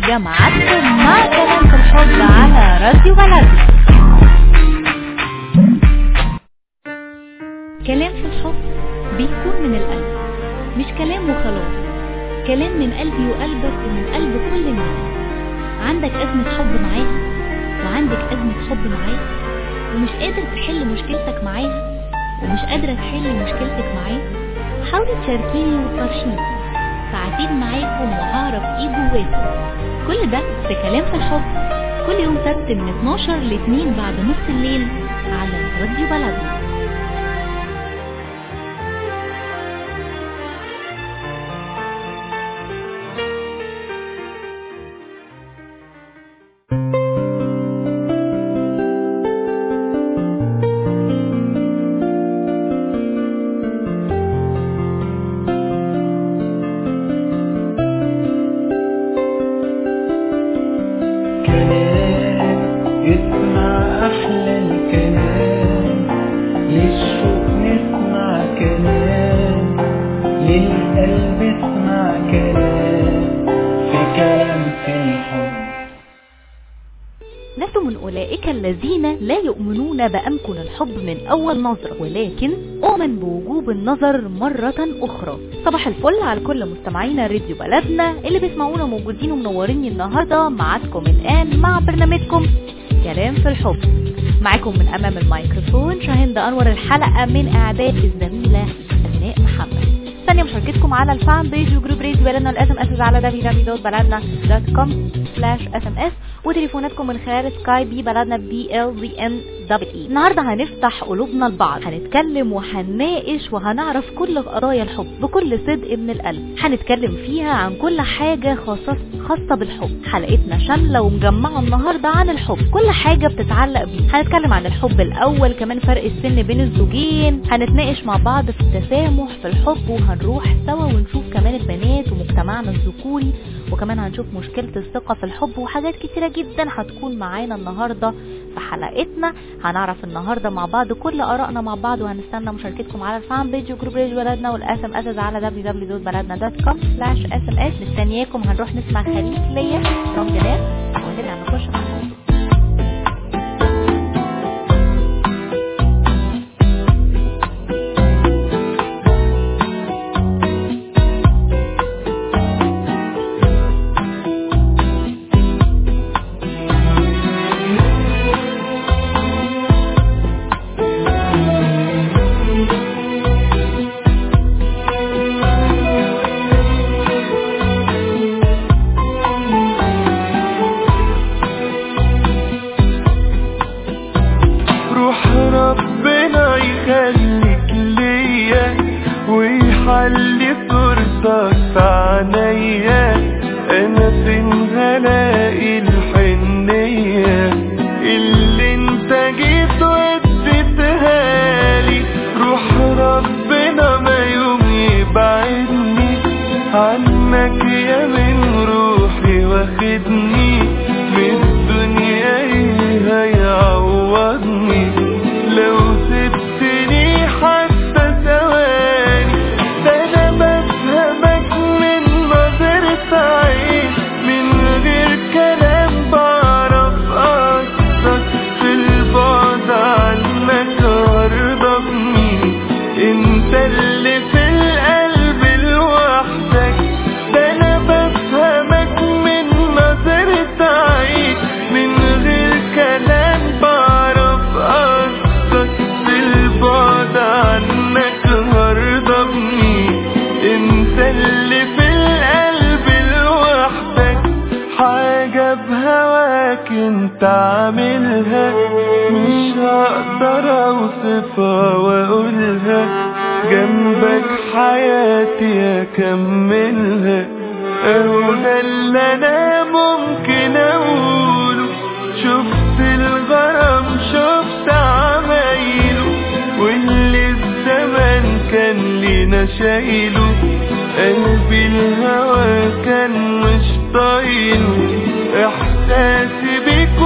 رجع معاكم مع كلام في الحب على راديو بلدنا كلام في الحب بيكون من القلب مش كلام وخلاص كلام من قلبي وقلبك ومن قلب كل الناس عندك أزمة حب معاها وعندك أزمة حب معاه ومش قادر تحل مشكلتك معاها ومش قادرة تحل مشكلتك معاه حاولي تشاركيني وتفرشيني ساعتين معاكم وهعرف ايه جواكم كل ده في كلام في الحب كل يوم سبت من 12 ل 2 بعد نص الليل على راديو بلدنا كلام اسمع أحلى الكلام للشوق نسمع كلام للقلب اسمع كلام في كلام في الحب لست من أولئك الذين لا يؤمنون بأمكن الحب من أول نظرة ولكن أؤمن بوجوب النظر مرة أخرى صباح الفل على كل مستمعينا راديو بلدنا اللي بيسمعونا موجودين ومنورين النهاردة معاكم الآن مع برنامجكم كلام في الحب معاكم من أمام الميكروفون شاهند أنور الحلقة من إعداد الزميلة أسماء محمد ثانية مشاركتكم على الفان بيج وجروب راديو بلدنا الاس ام اس على www.بلدنا.com سلاش اس ام اس وتليفوناتكم من خلال سكاي بي بلدنا بي ال بي ان دبل اي النهارده هنفتح قلوبنا لبعض هنتكلم وهنناقش وهنعرف كل قضايا الحب بكل صدق من القلب هنتكلم فيها عن كل حاجة خاصة خاصة بالحب حلقتنا شاملة ومجمعة النهاردة عن الحب كل حاجة بتتعلق بيه هنتكلم عن الحب الأول كمان فرق السن بين الزوجين هنتناقش مع بعض في التسامح في الحب وهنروح سوا ونشوف كمان البنات ومجتمعنا الذكوري وكمان هنشوف مشكلة الثقة في الحب وحاجات كتيرة جدا هتكون معانا النهاردة في حلقتنا هنعرف النهارده مع بعض كل ارائنا مع بعض وهنستنى مشاركتكم على الفان بيج وجروب ريج بلدنا والاس ام اس على www.بلدنا.com سلاش اس ام اس مستنياكم هنروح نسمع خليك ليا رام جلال ونرجع نخش مع الموضوع روح ربنا يخليك ليا ويحلي صورتك في عينيا انا فين هلاقي الحنية اللي انت جيت وديتها لي روح ربنا ما يوم يبعدني عنك يا من روحي واخدني من الدنيا ايه هيعوضني لو سبتني حتى ثواني ده انا بفهمك من نظرة عين من غير كلام بعرف قصدك في البعد عنك وارضى بمين انت اللي في القلب لوحدك ده انا بفهمك من نظرة عين من غير كلام بعرف قصدك في البعد عنك هرضى بمين انت اللي في القلب لوحدك حاجة بهواك انت عاملها مش هقدر اوصفها واقولها جنبك حياتي اكملها اهو ده اللي انا ممكن اقوله شفت الغرام شفت عمايله واللي الزمن كان لينا شايله قلبي الهوى كان مش طايله احساسي بيك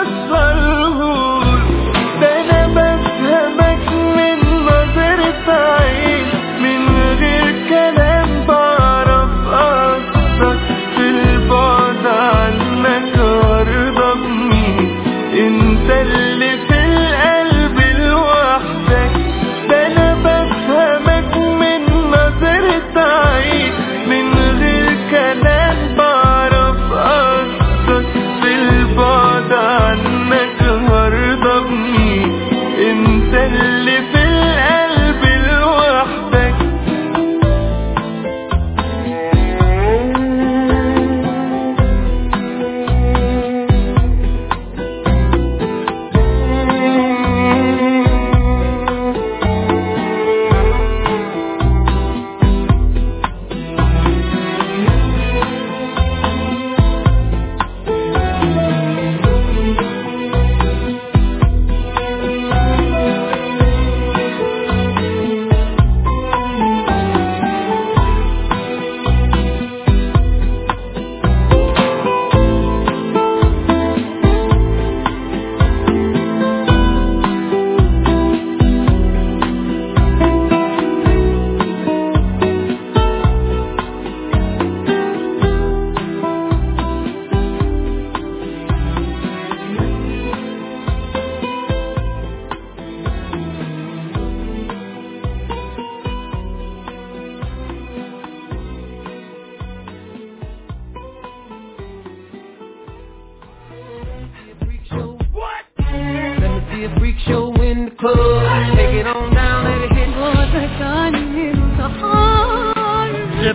وصله ده انا بفهمك من نظرة عين من غير كلام بعرف قصدك في البعد عن show in the club. Take it on down, let it hit. بعدك عني انتحار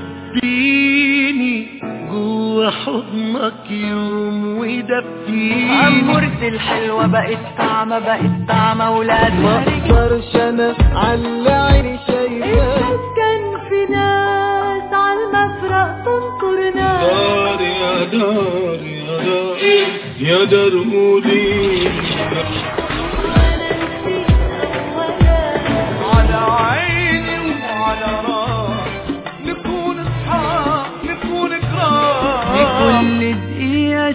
دبيني جوا حضنك يوم ودفيني عمرت الحلوة بقت طعمة بقت طعمة ولادها اقدرش انا على عيني شايفاك كان في ناس على المفرق تنطرنا دار يا دار يا دار يا دار مودي على عيني وعلى راسي نكون اصحاب نكون كرام كل دقيقة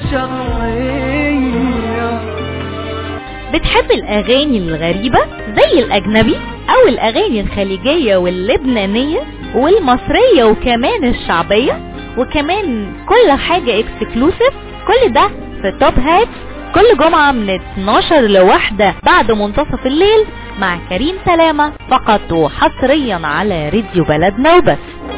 شهرية بتحب الأغاني الغريبة زي الأجنبي أو الأغاني الخليجية واللبنانية والمصرية وكمان الشعبية وكمان كل حاجة اكسكلوسيف كل ده في توب هات كل جمعة من 12 لواحدة بعد منتصف الليل مع كريم سلامة فقط وحصريا على راديو بلدنا وبس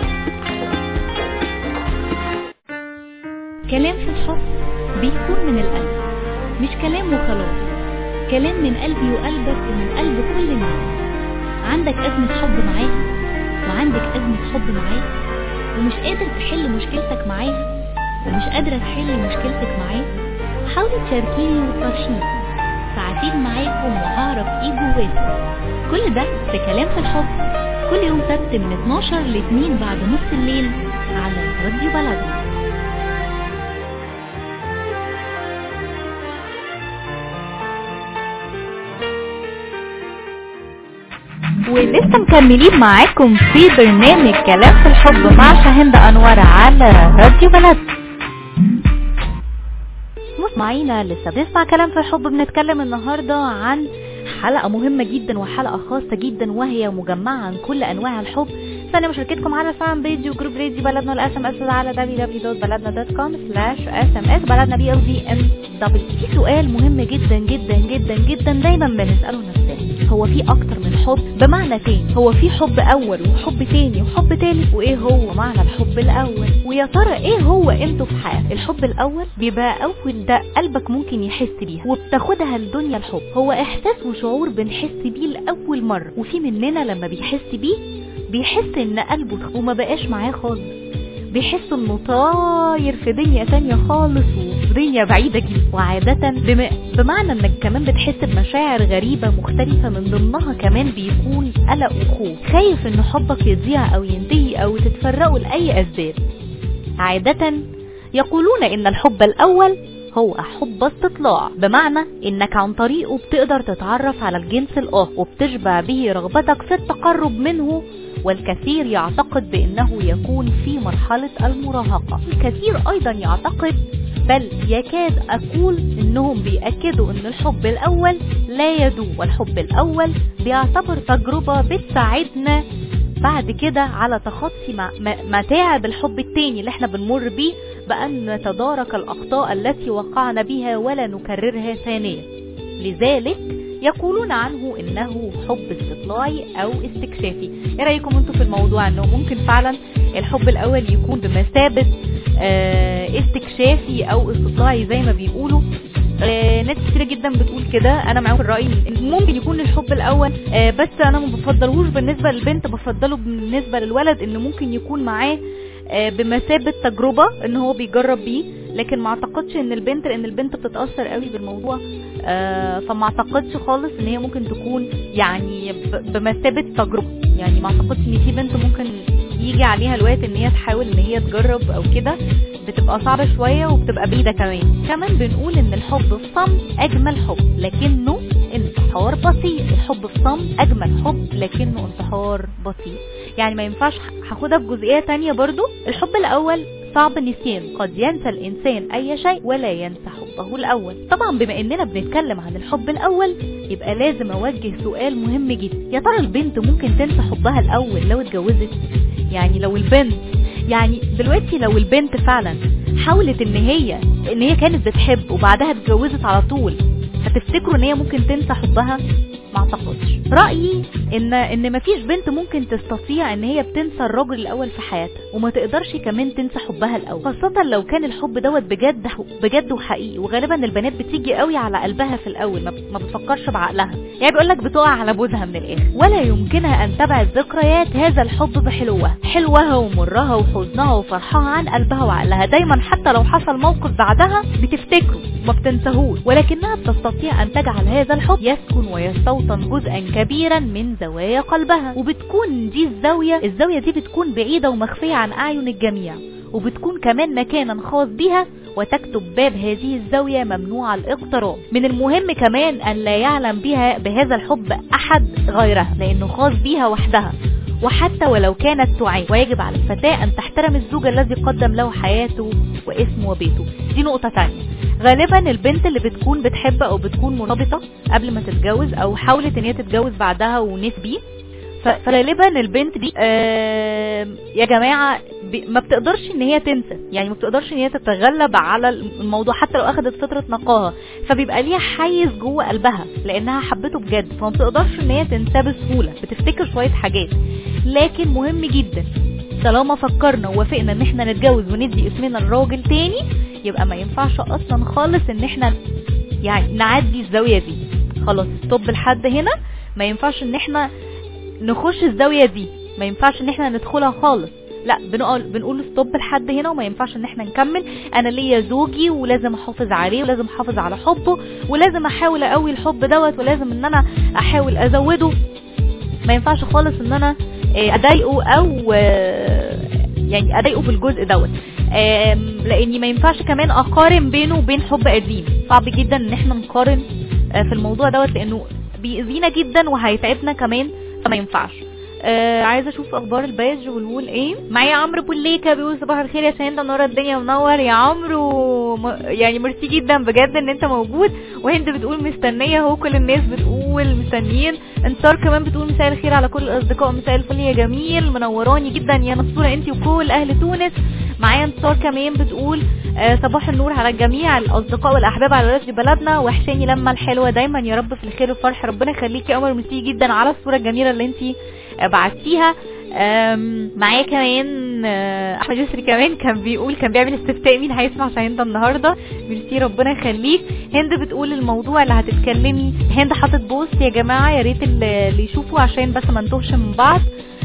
كلام في الحب بيكون من القلب مش كلام وخلاص كلام من قلبي وقلبك ومن قلب كل الناس عندك أزمة حب معاها وعندك أزمة حب معاه ومش قادر تحل مشكلتك معاها ومش قادرة تحل مشكلتك معاه حاولي تشاركيني وتفرشيني ساعتين معاكم وهعرف ايه جواكم كل ده في كلام في الحب كل يوم سبت من 12 ل 2 بعد نص الليل على راديو بلدنا ولسه مكملين معاكم في برنامج كلام في الحب مع شاهند انور على راديو بلد مستمعينا لسه بنسمع كلام في الحب بنتكلم النهارده عن حلقة مهمة جدا وحلقة خاصة جدا وهي مجمعة عن كل انواع الحب فانا مشاركتكم على فان بيج وجروب راديو بلدنا الاس ام اس على www.baladna.com slash sms بلدنا بي ال دي ام دبليو في سؤال مهم جدا جدا جدا جدا دايما بنساله نفسنا هو في اكتر من حب بمعنى تاني هو في حب اول وحب تاني وحب تالت وايه هو معنى الحب الاول ويا ترى ايه هو انتوا في حياتك الحب الاول بيبقى اول ده قلبك ممكن يحس بيها وبتاخدها الدنيا الحب هو احساس وشعور بنحس بيه لاول مره وفي مننا لما بيحس بيه بيحس ان قلبه وما بقاش معاه خالص بيحس انه طاير في دنيا تانية خالص وفي دنيا بعيدة جدا وعادة بم... بمعنى انك كمان بتحس بمشاعر غريبة مختلفة من ضمنها كمان بيكون قلق وخوف خايف ان حبك يضيع او ينتهي او تتفرقوا لأي اسباب عادة يقولون ان الحب الاول هو حب استطلاع بمعنى انك عن طريقه بتقدر تتعرف على الجنس الاخر وبتشبع به رغبتك في التقرب منه والكثير يعتقد بانه يكون في مرحلة المراهقة الكثير ايضا يعتقد بل يكاد اقول انهم بيأكدوا ان الحب الاول لا يدوم والحب الاول بيعتبر تجربة بتساعدنا بعد كده على تخطي مع- م- متاعب الحب التاني اللي احنا بنمر بيه بأن نتدارك الأخطاء التي وقعنا بها ولا نكررها ثانيا لذلك يقولون عنه انه حب استطلاعي او استكشافي ايه رايكم انتوا في الموضوع انه ممكن فعلا الحب الاول يكون بمثابه آه، استكشافي او استطلاعي زي ما بيقولوا آه، ناس كتير جدا بتقول كده انا معاهم في الراي إن ممكن يكون الحب الاول آه، بس انا ما بفضلهوش بالنسبه للبنت بفضله بالنسبه للولد ان ممكن يكون معاه آه، بمثابه تجربه ان هو بيجرب بيه لكن ما اعتقدش ان البنت لان البنت بتتاثر قوي بالموضوع آه، فما اعتقدش خالص ان هي ممكن تكون يعني ب- بمثابه تجربه يعني ما اعتقدش ان في بنت ممكن يجي عليها الوقت ان هي تحاول ان هي تجرب او كده بتبقى صعبة شوية وبتبقى بعيدة كمان كمان بنقول ان الحب في صمت اجمل حب لكنه انتحار بطيء الحب في صمت اجمل حب لكنه انتحار بطيء يعني ما ينفعش هاخدها بجزئية تانية برضو الحب الاول صعب النسيان قد ينسى الانسان اي شيء ولا ينسى حبه الاول طبعا بما اننا بنتكلم عن الحب الاول يبقى لازم اوجه سؤال مهم جدا يا ترى البنت ممكن تنسى حبها الاول لو اتجوزت يعني لو البنت يعني دلوقتي لو البنت فعلا حاولت ان هي ان هي كانت بتحب وبعدها اتجوزت على طول هتفتكروا ان هي ممكن تنسى حبها ما اعتقدش رايي ان ان مفيش بنت ممكن تستطيع ان هي بتنسى الراجل الاول في حياتها وما تقدرش كمان تنسى حبها الاول خاصه لو كان الحب دوت بجد بجد وحقيقي وغالبا البنات بتيجي قوي على قلبها في الاول ما ما بتفكرش بعقلها يعني بيقول لك بتقع على بوزها من الاخر ولا يمكنها ان تبعد ذكريات هذا الحب بحلوها حلوها ومرها وحزنها وفرحها عن قلبها وعقلها دايما حتى لو حصل موقف بعدها بتفتكره ما بتنساهوش ولكنها بتستطيع ان تجعل هذا الحب يسكن ويستوطن جزءا كبيرا من زوايا قلبها وبتكون دي الزاوية الزاوية دي بتكون بعيدة ومخفية عن اعين الجميع وبتكون كمان مكانا خاص بها وتكتب باب هذه الزاوية ممنوع الاقتراب من المهم كمان أن لا يعلم بها بهذا الحب أحد غيرها لأنه خاص بها وحدها وحتى ولو كانت تعاني ويجب على الفتاة أن تحترم الزوج الذي قدم له حياته واسمه وبيته دي نقطة تانية غالبا البنت اللي بتكون بتحب أو بتكون مرتبطة قبل ما تتجوز أو حاولت إن هي تتجوز بعدها ونسبي فغالبا البنت دي آه يا جماعة ما بتقدرش ان هي تنسى يعني ما بتقدرش ان هي تتغلب على الموضوع حتى لو اخدت فترة نقاهة فبيبقى ليها حيز جوه قلبها لانها حبته بجد فما بتقدرش ان هي تنساه بسهولة بتفتكر شوية حاجات لكن مهم جدا طالما فكرنا ووافقنا ان احنا نتجوز وندي اسمنا لراجل تاني يبقى ما ينفعش اصلا خالص ان احنا يعني نعدي الزاوية دي خلاص ستوب لحد هنا ما ينفعش ان احنا نخش الزاوية دي ما ينفعش ان احنا ندخلها خالص لا بنقول بنقول ستوب لحد هنا وما ينفعش ان احنا نكمل انا ليا زوجي ولازم احافظ عليه ولازم احافظ على حبه ولازم احاول اقوي الحب دوت ولازم ان انا احاول ازوده ما ينفعش خالص ان انا اضايقه او يعني اضايقه في الجزء دوت لاني ما ينفعش كمان اقارن بينه وبين حب قديم صعب جدا ان احنا نقارن في الموضوع دوت لانه بيأذينا جدا وهيتعبنا كمان فما ينفعش آه عايزه اشوف اخبار الباج ونقول ايه معايا عمرو بوليكا بيقول صباح الخير يا شاهين منور الدنيا منور يا عمرو م... يعني ميرسي جدا بجد ان انت موجود وهند بتقول مستنيه اهو كل الناس بتقول مستنيين انتصار كمان بتقول مساء الخير على كل الاصدقاء مساء الفل يا جميل منوراني جدا يا نصوره انت وكل اهل تونس معايا انتصار كمان بتقول آه صباح النور على الجميع الاصدقاء والاحباب على راديو بلدنا وحشاني لما الحلوه دايما يا رب في الخير والفرح ربنا يخليكي يا قمر ميرسي جدا على الصوره الجميله اللي انت بعتيها معايا كمان احمد يسري كمان كان بيقول كان بيعمل استفتاء مين هيسمع شاهين ده النهارده ميرسي ربنا يخليك هند بتقول الموضوع اللي هتتكلمي هند حاطط بوست يا جماعه يا ريت اللي يشوفوا عشان بس ما نتوهش من بعض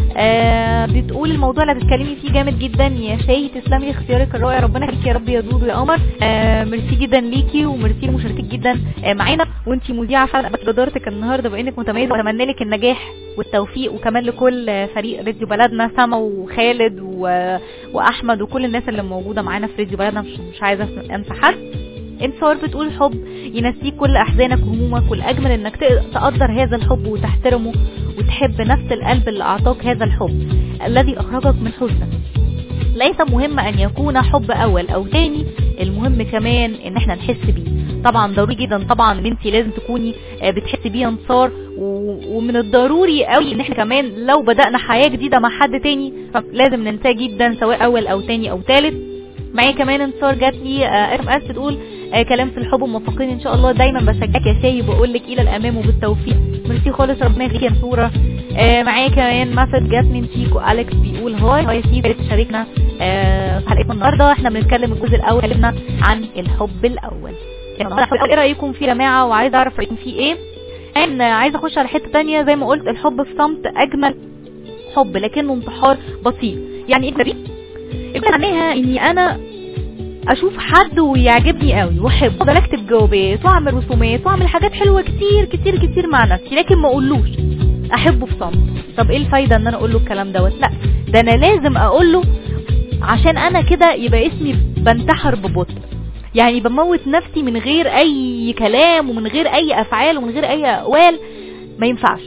آه بتقول الموضوع اللي هتتكلمي فيه جامد جدا يا شاهي تسلمي اختيارك الرائع ربنا يخليكي يا رب يا دودو يا قمر آه ميرسي جدا ليكي وميرسي لمشاركتك جدا آه معانا وانتي مذيعه فعلا بجدارتك النهارده بانك متميزه واتمنى لك النجاح والتوفيق وكمان لكل فريق راديو بلدنا سما وخالد و... واحمد وكل الناس اللي موجوده معانا في راديو بلدنا مش, مش عايزه انسى حد انتصار بتقول حب ينسيك كل احزانك وهمومك والاجمل انك تقدر هذا الحب وتحترمه وتحب نفس القلب اللي اعطاك هذا الحب الذي اخرجك من حزنك ليس مهم ان يكون حب اول او تاني المهم كمان ان احنا نحس بيه طبعا ضروري جدا طبعا ان انت لازم تكوني بتحسي بيه انتصار ومن الضروري قوي ان احنا كمان لو بدأنا حياة جديدة مع حد تاني فلازم ننساه جدا سواء اول او تاني او تالت معايا كمان انتصار جات لي ام اس بتقول آه كلام في الحب موفقين ان شاء الله دايما بشجعك يا شاي وبقول لك الى الامام وبالتوفيق ميرسي خالص ربنا يخليك يا نصوره آه معايا كمان مسج جات من شيكو اليكس بيقول هاي هاي شيكو تشاركنا آه في حلقتنا النهارده احنا بنتكلم الجزء الاول اتكلمنا عن الحب الاول ايه رايكم فيه يا جماعه وعايز اعرف رايكم فيه ايه انا عايزه اخش على حته تانية زي ما قلت الحب في صمت اجمل حب لكنه انتحار بطيء يعني ايه ده معناها اني انا اشوف حد ويعجبني قوي واحب افضل اكتب جوابات واعمل رسومات واعمل حاجات حلوه كتير كتير كتير مع نفسي لكن ما اقولوش احبه في صمت طب ايه الفايده ان انا اقول له الكلام دوت لا ده انا لازم اقول له عشان انا كده يبقى اسمي بنتحر ببطء يعني بموت نفسي من غير اي كلام ومن غير اي افعال ومن غير اي اقوال ما ينفعش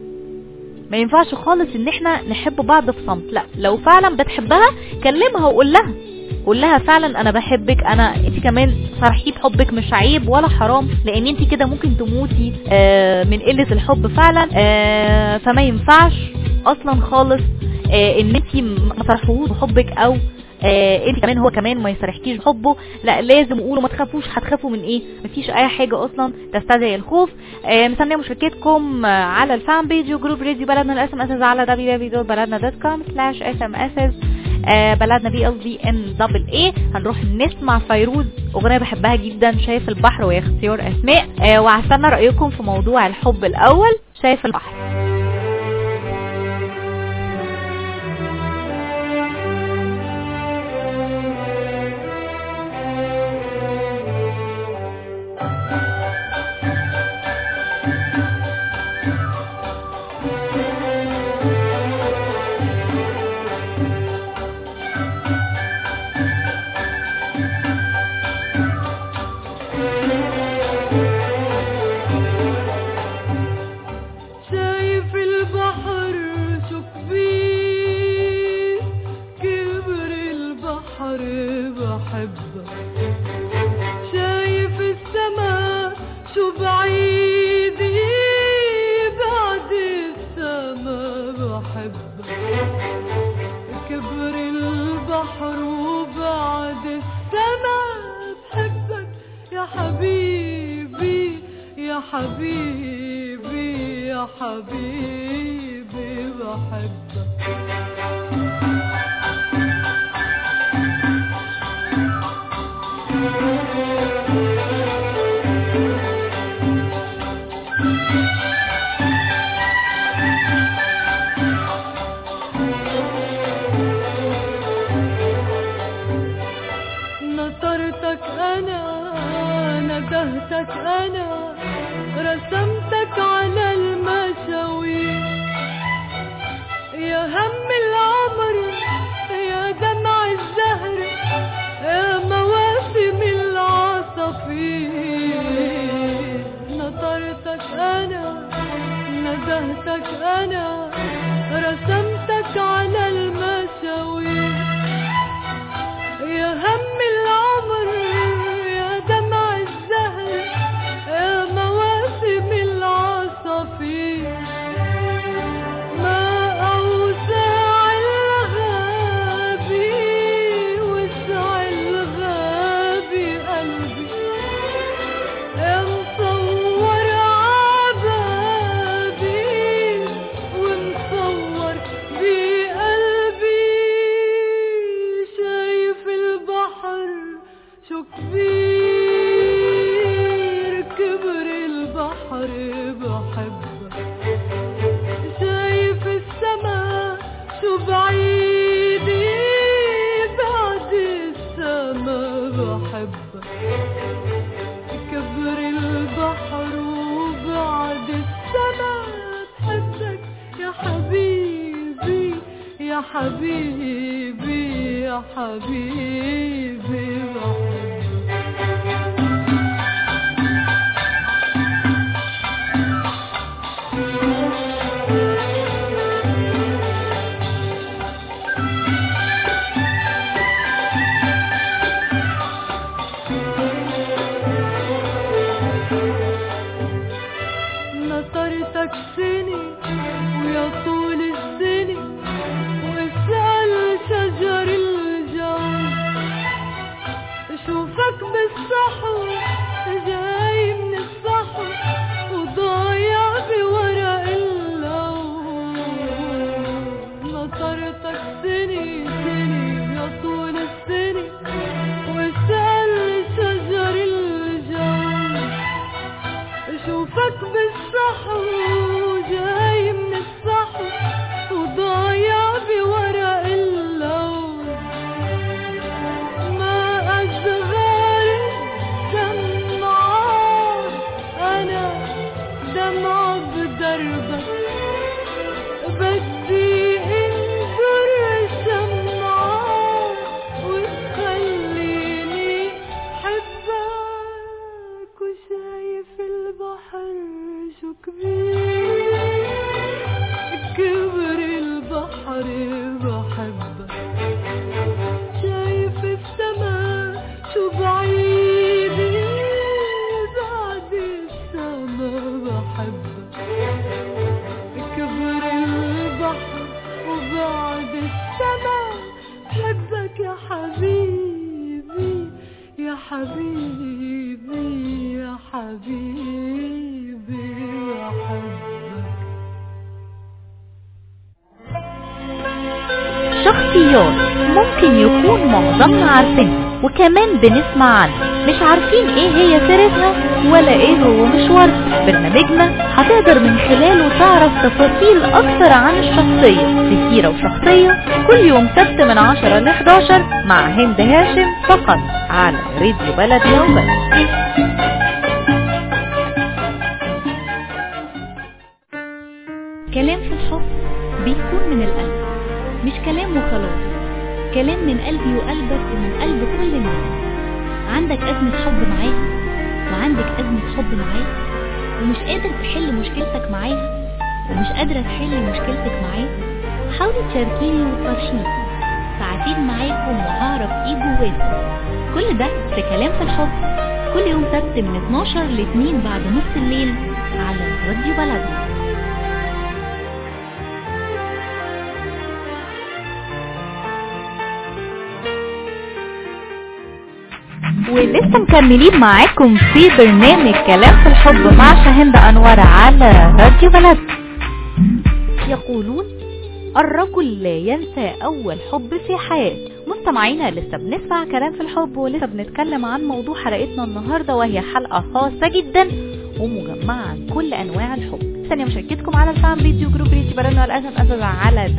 ما ينفعش خالص ان احنا نحب بعض في صمت لا لو فعلا بتحبها كلمها وقول لها قول لها فعلا انا بحبك انا انت كمان صرحي بحبك مش عيب ولا حرام لان انت كده ممكن تموتي آه من قلة الحب فعلا آه فما ينفعش اصلا خالص آه ان انت ما صرحوش بحبك او آه انت كمان هو كمان ما يصرحكيش بحبه لا لازم قولوا ما تخافوش هتخافوا من ايه مفيش اي حاجه اصلا تستدعي الخوف آه مستنيه مشاركتكم آه، على الفان بيج وجروب راديو بلدنا الاس ام اس على www.baladna.com slash smss آه، بلدنا بي ال بي ان دبل اي هنروح نسمع فيروز اغنيه بحبها جدا شايف البحر وهي اختيار اسماء آه، وهستنى رايكم في موضوع الحب الاول شايف البحر شايف البحر شو كبير كبر البحر بحبك شايف السما شو بعيد بعد السما بحبك كبر البحر وبعد السما بحبك يا حبيبي يا حبيبي يا حبيبي بحبك نطرتك انا ندهتك انا رسمتك على المشاوير يا هم العمر يا دمع الزهر يا مواسم العصافير نطرتك انا ندهتك انا رسمتك على المشاوير يا هم العمر يا دمع الزهر يا مواسم العصافير ما أوسع الغابي وسع الغابي قلبي يا مصور عبابي ومصور بقلبي شايف البحر شو كبير كبر البحر بحبك شايف السما شو بعيد بعد السما بحبك كبر البحر وبعد السما بحبك يا حبيبي يا حبيبي يا حبيبي بحبك نطرتك سني ويا طول السني واسأل شجر الجو حبيبي يا حبيبي بحبك شخصيات ممكن يكون معظمنا عارفينها وكمان بنسمع عنها مش عارفين ايه هي سيرتها ولا ايه هو مشوارها برنامجنا هتقدر من خلاله تعرف تفاصيل اكتر عن الشخصية في سيرة وشخصية كل يوم سبت من 10 ل 11 مع هند هاشم فقط على راديو بلدنا وبس كلام في الحب بيكون من القلب مش كلام وخلاص كلام من قلبي وقلبك ومن قلب كل الناس عندك أزمة حب معاها وعندك أزمة حب معاه ومش قادر تحل مشكلتك معاها ومش قادرة تحل مشكلتك معاه حاولي تشاركيني وتفرشيني ساعتين معاكم وهعرف ايه جواكم كل ده في كلام في الحب كل يوم سبت من 12 ل 2 بعد نص الليل على راديو بلدنا ولسه مكملين معاكم في برنامج كلام في الحب مع شاهند انور على راديو بلد يقولون الرجل لا ينسى اول حب في حياته مستمعينا لسه بنسمع كلام في الحب ولسه بنتكلم عن موضوع حلقتنا النهارده وهي حلقه خاصه جدا ومجمعه عن كل انواع الحب ثانيه مشاركتكم على الفان فيديو جروب ريتي بلدنا والاسف اسف على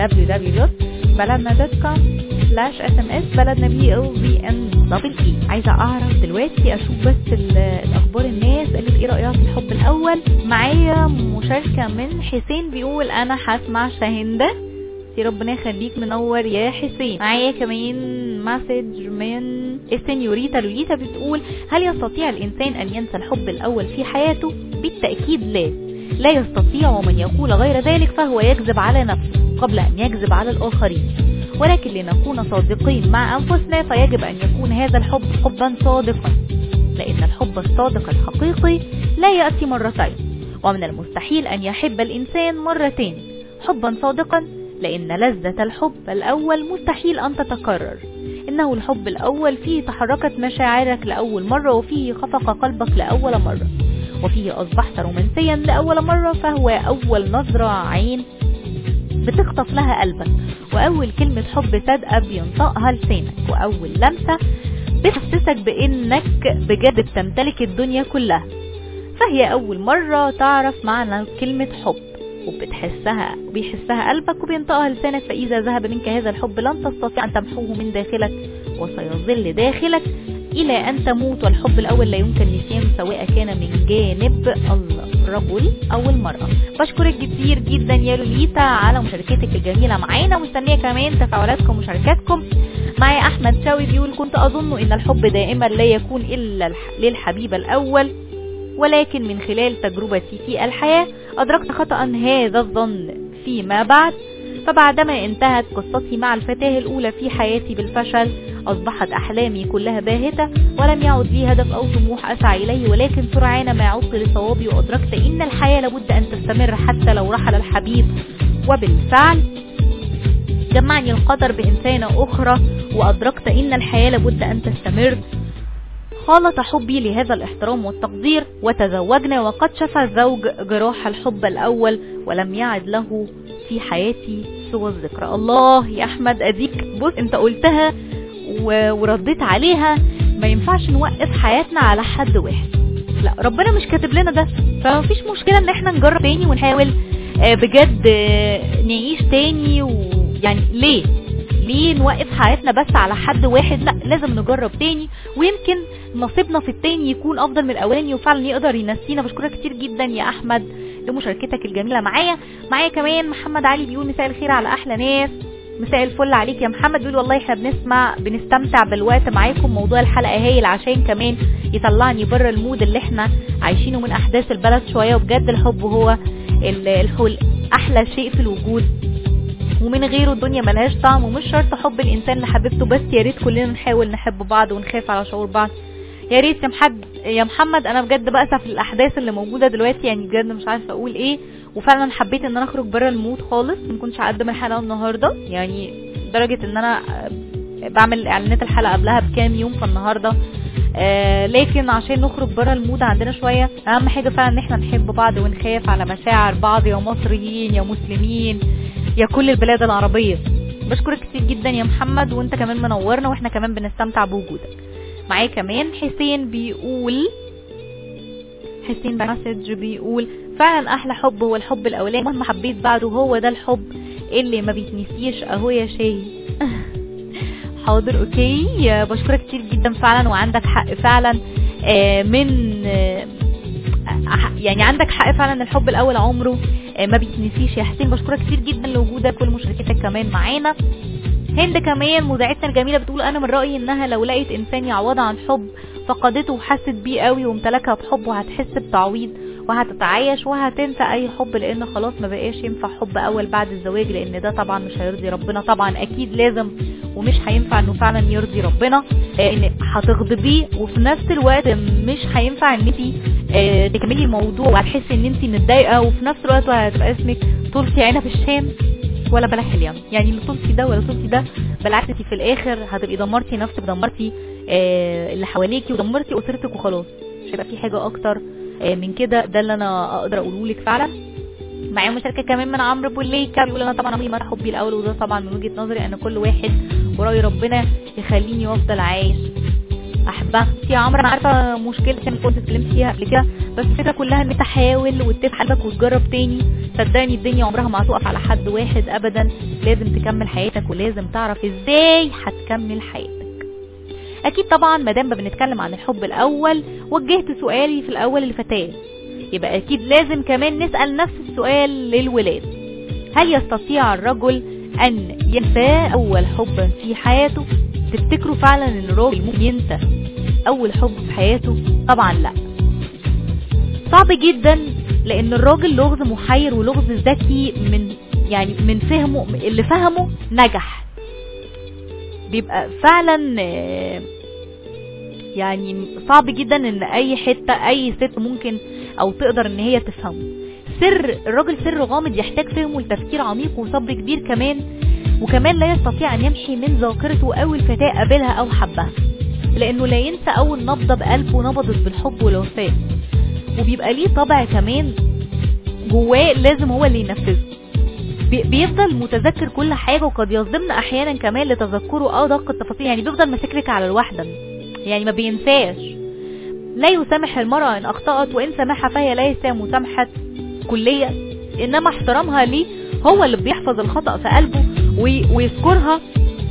www.بلدنا.com سلاش اس ام اس بلدنا بي او في ان دبل اي عايزه اعرف دلوقتي اشوف بس ال- الاخبار الناس قالت ايه رايها في الحب الاول معايا مشاركه من حسين بيقول انا هسمع شاهنده يا ربنا يخليك منور يا حسين معايا كمان مسج من السنيوريتا لوليتا بتقول هل يستطيع الانسان ان ينسى الحب الاول في حياته بالتاكيد لا لا يستطيع ومن يقول غير ذلك فهو يكذب على نفسه قبل ان يكذب على الاخرين ولكن لنكون صادقين مع انفسنا فيجب ان يكون هذا الحب حبا صادقا لان الحب الصادق الحقيقي لا ياتي مرتين ومن المستحيل ان يحب الانسان مرتين حبا صادقا لان لذة الحب الاول مستحيل ان تتكرر انه الحب الاول فيه تحركت مشاعرك لاول مرة وفيه خفق قلبك لاول مرة وفيه اصبحت رومانسيا لاول مرة فهو اول نظرة عين بتخطف لها قلبك واول كلمة حب صادقة بينطقها لسانك واول لمسة بتحسسك بانك بجد بتمتلك الدنيا كلها فهي اول مرة تعرف معنى كلمة حب وبتحسها وبيحسها قلبك وبينطقها لسانك فإذا ذهب منك هذا الحب لن تستطيع أن تمحوه من داخلك وسيظل داخلك إلى أن تموت والحب الأول لا يمكن نسيانه سواء كان من جانب الرجل أو المرأة بشكرك كتير جدا يا لوليتا على مشاركتك الجميلة معانا مستنية كمان تفاعلاتكم ومشاركاتكم معي أحمد شاوي بيقول كنت أظن أن الحب دائما لا يكون إلا الح- للحبيب الأول ولكن من خلال تجربتي في الحياة أدركت خطأ هذا الظن فيما بعد فبعدما انتهت قصتي مع الفتاة الأولى في حياتي بالفشل أصبحت أحلامي كلها باهتة ولم يعد لي هدف أو طموح أسعى إليه ولكن سرعان ما عدت لصوابي وأدركت إن الحياة لابد أن تستمر حتى لو رحل الحبيب وبالفعل جمعني القدر بإنسانة أخرى وأدركت إن الحياة لابد أن تستمر خالط حبي لهذا الاحترام والتقدير وتزوجنا وقد شفى الزوج جراح الحب الأول ولم يعد له في حياتي سوى الذكرى الله يا أحمد أديك بص أنت قلتها و- ورديت عليها ما ينفعش نوقف حياتنا على حد واحد لا ربنا مش كاتب لنا ده فمفيش مشكلة ان احنا نجرب تاني ونحاول آه، بجد آه، نعيش تاني ويعني ليه ليه نوقف حياتنا بس على حد واحد لا لازم نجرب تاني ويمكن نصيبنا في التاني يكون افضل من الاولاني وفعلا يقدر ينسينا بشكرك كتير جدا يا احمد لمشاركتك الجميله معايا معايا كمان محمد علي بيقول مساء الخير على احلى ناس مساء الفل عليك يا محمد بيقول والله احنا بنسمع بنستمتع بالوقت معاكم موضوع الحلقه هايل عشان كمان يطلعني بره المود اللي احنا عايشينه من احداث البلد شويه وبجد الحب هو ال- الحل احلى شيء في الوجود ومن غيره الدنيا ملهاش طعم ومش شرط حب الانسان لحبيبته بس يا ريت كلنا نحاول نحب بعض ونخاف على شعور بعض يا ريت يا محمد يا محمد انا بجد بأسف للاحداث اللي موجوده دلوقتي يعني بجد مش عارفه اقول ايه وفعلا حبيت ان انا اخرج بره المود خالص ما كنتش اقدم الحلقه النهارده يعني لدرجه ان انا آه، بعمل اعلانات الحلقه قبلها بكام يوم فالنهارده آه لكن عشان نخرج بره المود عندنا شويه اهم حاجه فعلا ان احنا نحب بعض ونخاف على مشاعر بعض يا مصريين يا مسلمين يا كل البلاد العربيه بشكرك كتير جدا يا محمد وانت كمان منورنا واحنا كمان بنستمتع بوجودك معايا كمان حسين بيقول حسين مسج بيقول فعلا احلى حب هو الحب الاولاني مهما حبيت بعده هو ده الحب اللي ما بيتنسيش اهو يا شاهي حاضر اوكي آه، بشكرك كتير جدا فعلا وعندك حق فعلا آه، من آه، ح- يعني عندك حق فعلا الحب الاول عمره آه، ما بيتنسيش يا حسين بشكرك كتير جدا لوجودك ولمشاركتك كمان معانا هند كمان مذيعتنا الجميله بتقول انا من رايي انها لو لقيت انسان يعوضها عن حب فقدته وحست بيه قوي وامتلكها بحب وهتحس بتعويض وهتتعايش وهتنسى اي حب لان خلاص ما بقاش ينفع حب اول بعد الزواج لان ده طبعا مش هيرضي ربنا طبعا اكيد لازم ومش هينفع انه فعلا يرضي ربنا لان هتغضبيه وفي نفس الوقت مش هينفع ان انت آه، تكملي الموضوع وهتحسي ان انت متضايقه وفي نفس الوقت هتبقى اسمك طولتي عينها في الشام ولا بلح اليم يعني لا طولتي ده ولا طولتي ده بالعكس انت في الاخر هتبقي دمرتي نفسك دمرتي آه، اللي حواليكي ودمرتي اسرتك وخلاص مش هيبقى في حاجه اكتر آه، من كده ده اللي انا اقدر اقوله لك فعلا معايا مشاركه كمان من عمرو بوليكا بيقول انا طبعا عمري ما راح حبي الاول وده طبعا من وجهه نظري ان كل واحد وراي ربنا يخليني وافضل عايش احبها يا عمرو انا عارفه مشكلتي اللي كنت اتكلمت فيها قبل كده بس الفكره كلها ان انت حاول وتفتح قلبك وتجرب تاني صدقني الدنيا عمرها ما هتقف على حد واحد ابدا لازم تكمل حياتك ولازم تعرف ازاي هتكمل حياتك اكيد طبعا ما دام بنتكلم عن الحب الاول وجهت سؤالي في الاول للفتاه يبقى اكيد لازم كمان نسال نفس السؤال للولاد هل يستطيع الرجل ان ينسى اول حب في حياته تفتكروا فعلا ان الراجل ممكن ينسى اول حب في حياته طبعا لا صعب جدا لان الراجل لغز محير ولغز ذكي من يعني من فهمه اللي فهمه نجح بيبقى فعلا آه، يعني صعب جدا ان اي حته اي ست ممكن او تقدر ان هي تفهمه سر الراجل سر غامض يحتاج فهمه لتفكير عميق وصبر كبير كمان وكمان لا يستطيع ان يمحي من ذاكرته اول فتاة قابلها او حبها لانه لا ينسى اول نبضة بقلبه نبضت بالحب والوفاء وبيبقى ليه طبع كمان جواه لازم هو اللي ينفذه بي- بيفضل متذكر كل حاجة وقد يصدمنا احيانا كمان لتذكره ادق التفاصيل يعني بيفضل ماسكلك على الواحدة يعني ما بينساش لا يسامح المرأة ان اخطأت وان سامحها فهي ليس مسامحة كلية انما احترامها ليه هو اللي بيحفظ الخطأ في قلبه وي- ويذكرها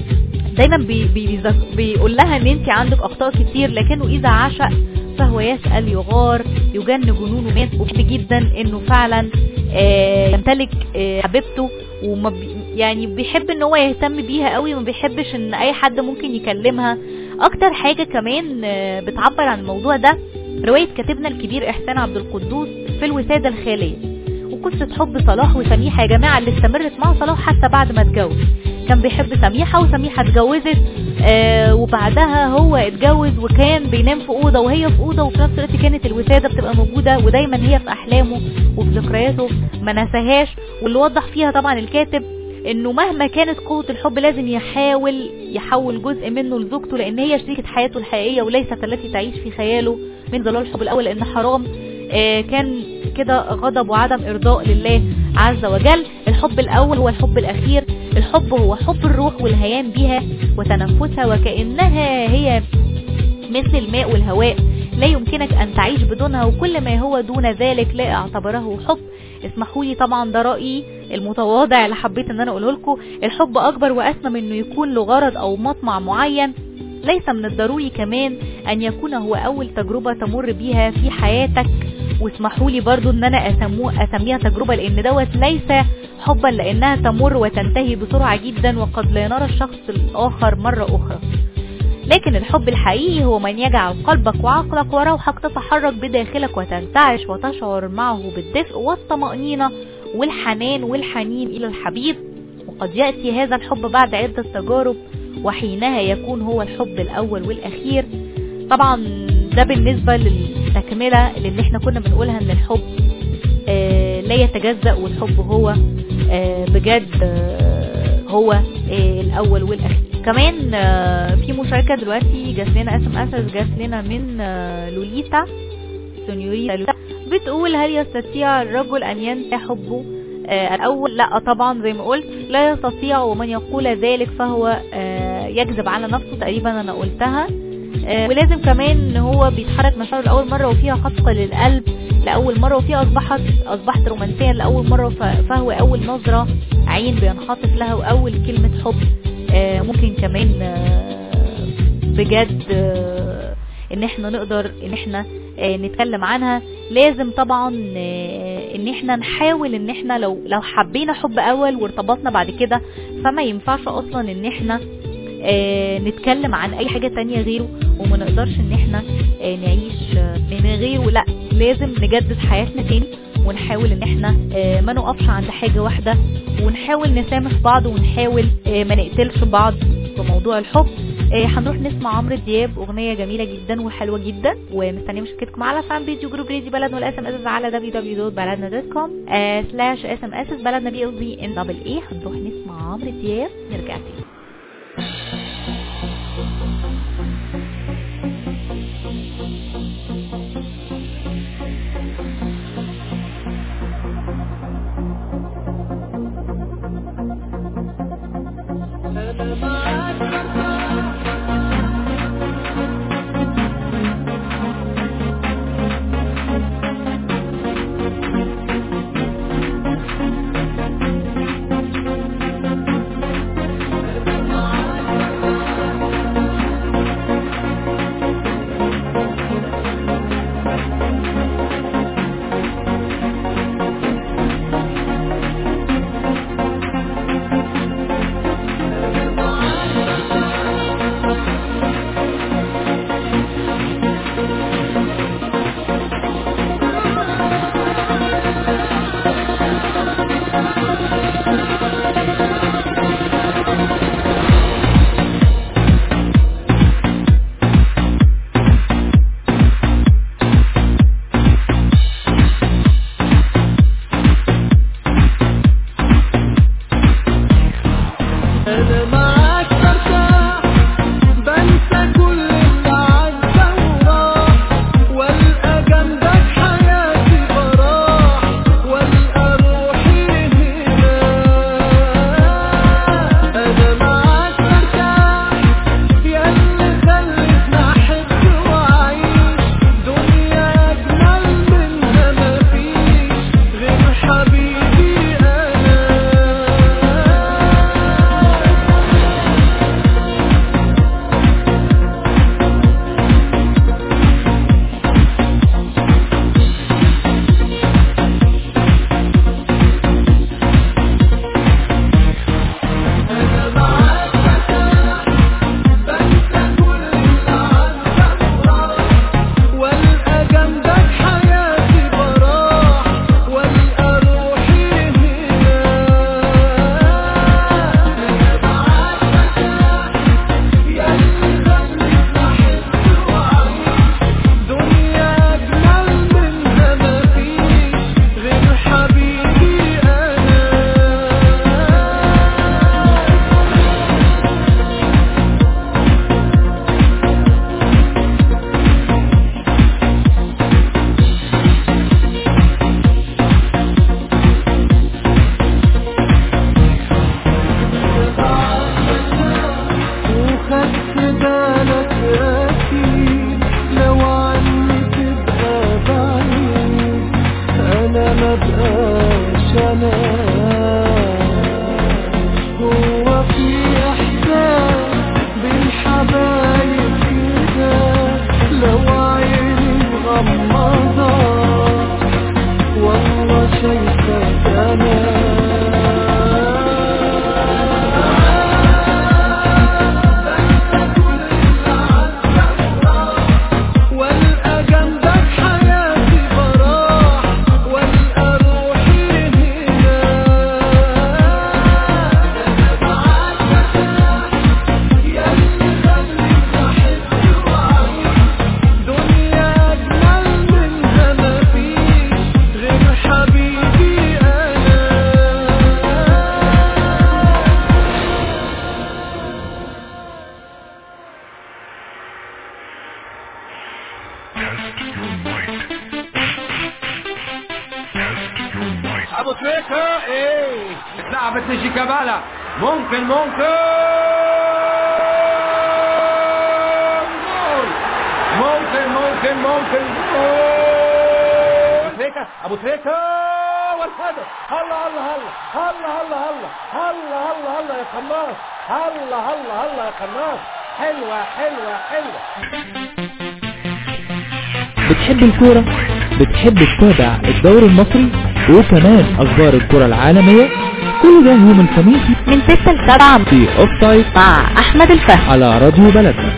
دايما بي بي بيذك- بيقول لها ان انت عندك اخطاء كتير لكنه اذا عشق فهو يسأل يغار يجن جنونه مات وبيحب جدا انه فعلا آه، يمتلك آه، حبيبته وما بي يعني بيحب ان هو يهتم بيها قوي وما بيحبش ان اي حد ممكن يكلمها اكتر حاجة كمان آه، بتعبر عن الموضوع ده رواية كاتبنا الكبير احسان عبد القدوس في الوسادة الخالية وقصة حب صلاح وسميحة يا جماعة اللي استمرت مع صلاح حتى بعد ما اتجوز كان بيحب سميحة وسميحة اتجوزت آه وبعدها هو اتجوز وكان بينام في أوضة وهي في أوضة وفي نفس الوقت كانت الوسادة بتبقى موجودة ودايما هي في أحلامه وفي ذكرياته ما نساهاش واللي وضح فيها طبعا الكاتب انه مهما كانت قوة الحب لازم يحاول يحول جزء منه لزوجته لان هي شريكة حياته الحقيقية وليست التي تعيش في خياله من ظلال الحب الاول لان حرام آه، كان كده غضب وعدم ارضاء لله عز وجل الحب الاول هو الحب الاخير الحب هو حب الروح والهيام بها وتنفسها وكانها هي مثل الماء والهواء لا يمكنك ان تعيش بدونها وكل ما هو دون ذلك لا اعتبره حب اسمحوا لي طبعا ده رايي المتواضع اللي حبيت ان انا اقوله لكم الحب اكبر واسمى من انه يكون له غرض او مطمع معين ليس من الضروري كمان ان يكون هو اول تجربة تمر بيها في حياتك واسمحوا لي برضو ان انا أسمو اسميها تجربة لان دوت ليس حبا لانها تمر وتنتهي بسرعة جدا وقد لا نرى الشخص الاخر مرة اخرى لكن الحب الحقيقي هو من يجعل قلبك وعقلك وروحك تتحرك بداخلك وتنتعش وتشعر معه بالدفء والطمأنينة والحنان والحنين إلى الحبيب وقد يأتي هذا الحب بعد عدة تجارب وحينها يكون هو الحب الأول والأخير طبعا ده بالنسبة للتكملة اللي احنا كنا بنقولها ان الحب آه لا يتجزأ والحب هو آه بجد آه هو آه الأول والأخير كمان آه، في مشاركه دلوقتي جات لنا اس ام اس جات لنا من آه، لوليتا سونيوريتا لوليتا بتقول هل يستطيع الرجل ان ينسى حبه آه، الاول لا طبعا زي ما قلت لا يستطيع ومن يقول ذلك فهو آه، يكذب على نفسه تقريبا انا قلتها آه، ولازم كمان ان هو بيتحرك مشاعره لاول مره وفيها خطق للقلب لاول مره وفيها اصبحت اصبحت رومانسيا لاول مره ف- فهو اول نظره عين بينخطف لها واول كلمه حب آه، ممكن كمان آه، بجد آه، ان احنا نقدر ان احنا آه، نتكلم عنها لازم طبعا آه، ان احنا نحاول ان احنا لو لو حبينا حب اول وارتبطنا بعد كده فما ينفعش اصلا ان احنا آه، نتكلم عن اي حاجة تانية غيره وما نقدرش ان احنا آه، نعيش آه، من غيره لا لازم نجدد حياتنا تاني ونحاول ان احنا آه، ما نقفش عند حاجة واحدة ونحاول نسامح بعض ونحاول آه، ما نقتلش بعض في موضوع الحب آه، هنروح نسمع عمرو دياب اغنيه جميله جدا وحلوه جدا ومستنيه مشاركتكم على فان بيج وجروب ريدي بلد والاس ام اس على www.baladna.com سلاش اس ام اس بلدنا بي ال دي ان دبل اي هنروح نسمع عمرو دياب نرجع تاني أنا ابو تريكة ايه لعبت نجي كابالا ممكن ممكن جول ممكن ممكن ممكن جول تريكة ابو تريكة والهدف هلا هلا هلا هلا هلا هلا هلا هلا هلا يا قناص هلا هلا هلا يا قناص حلوة حلوة حلوة بتحب الكورة بتحب تتابع الدوري المصري وكمان اخبار الكرة العالمية كل ده يوم الخميس من 6 ل 7 في اوف سايد مع احمد الفهد على راديو بلدنا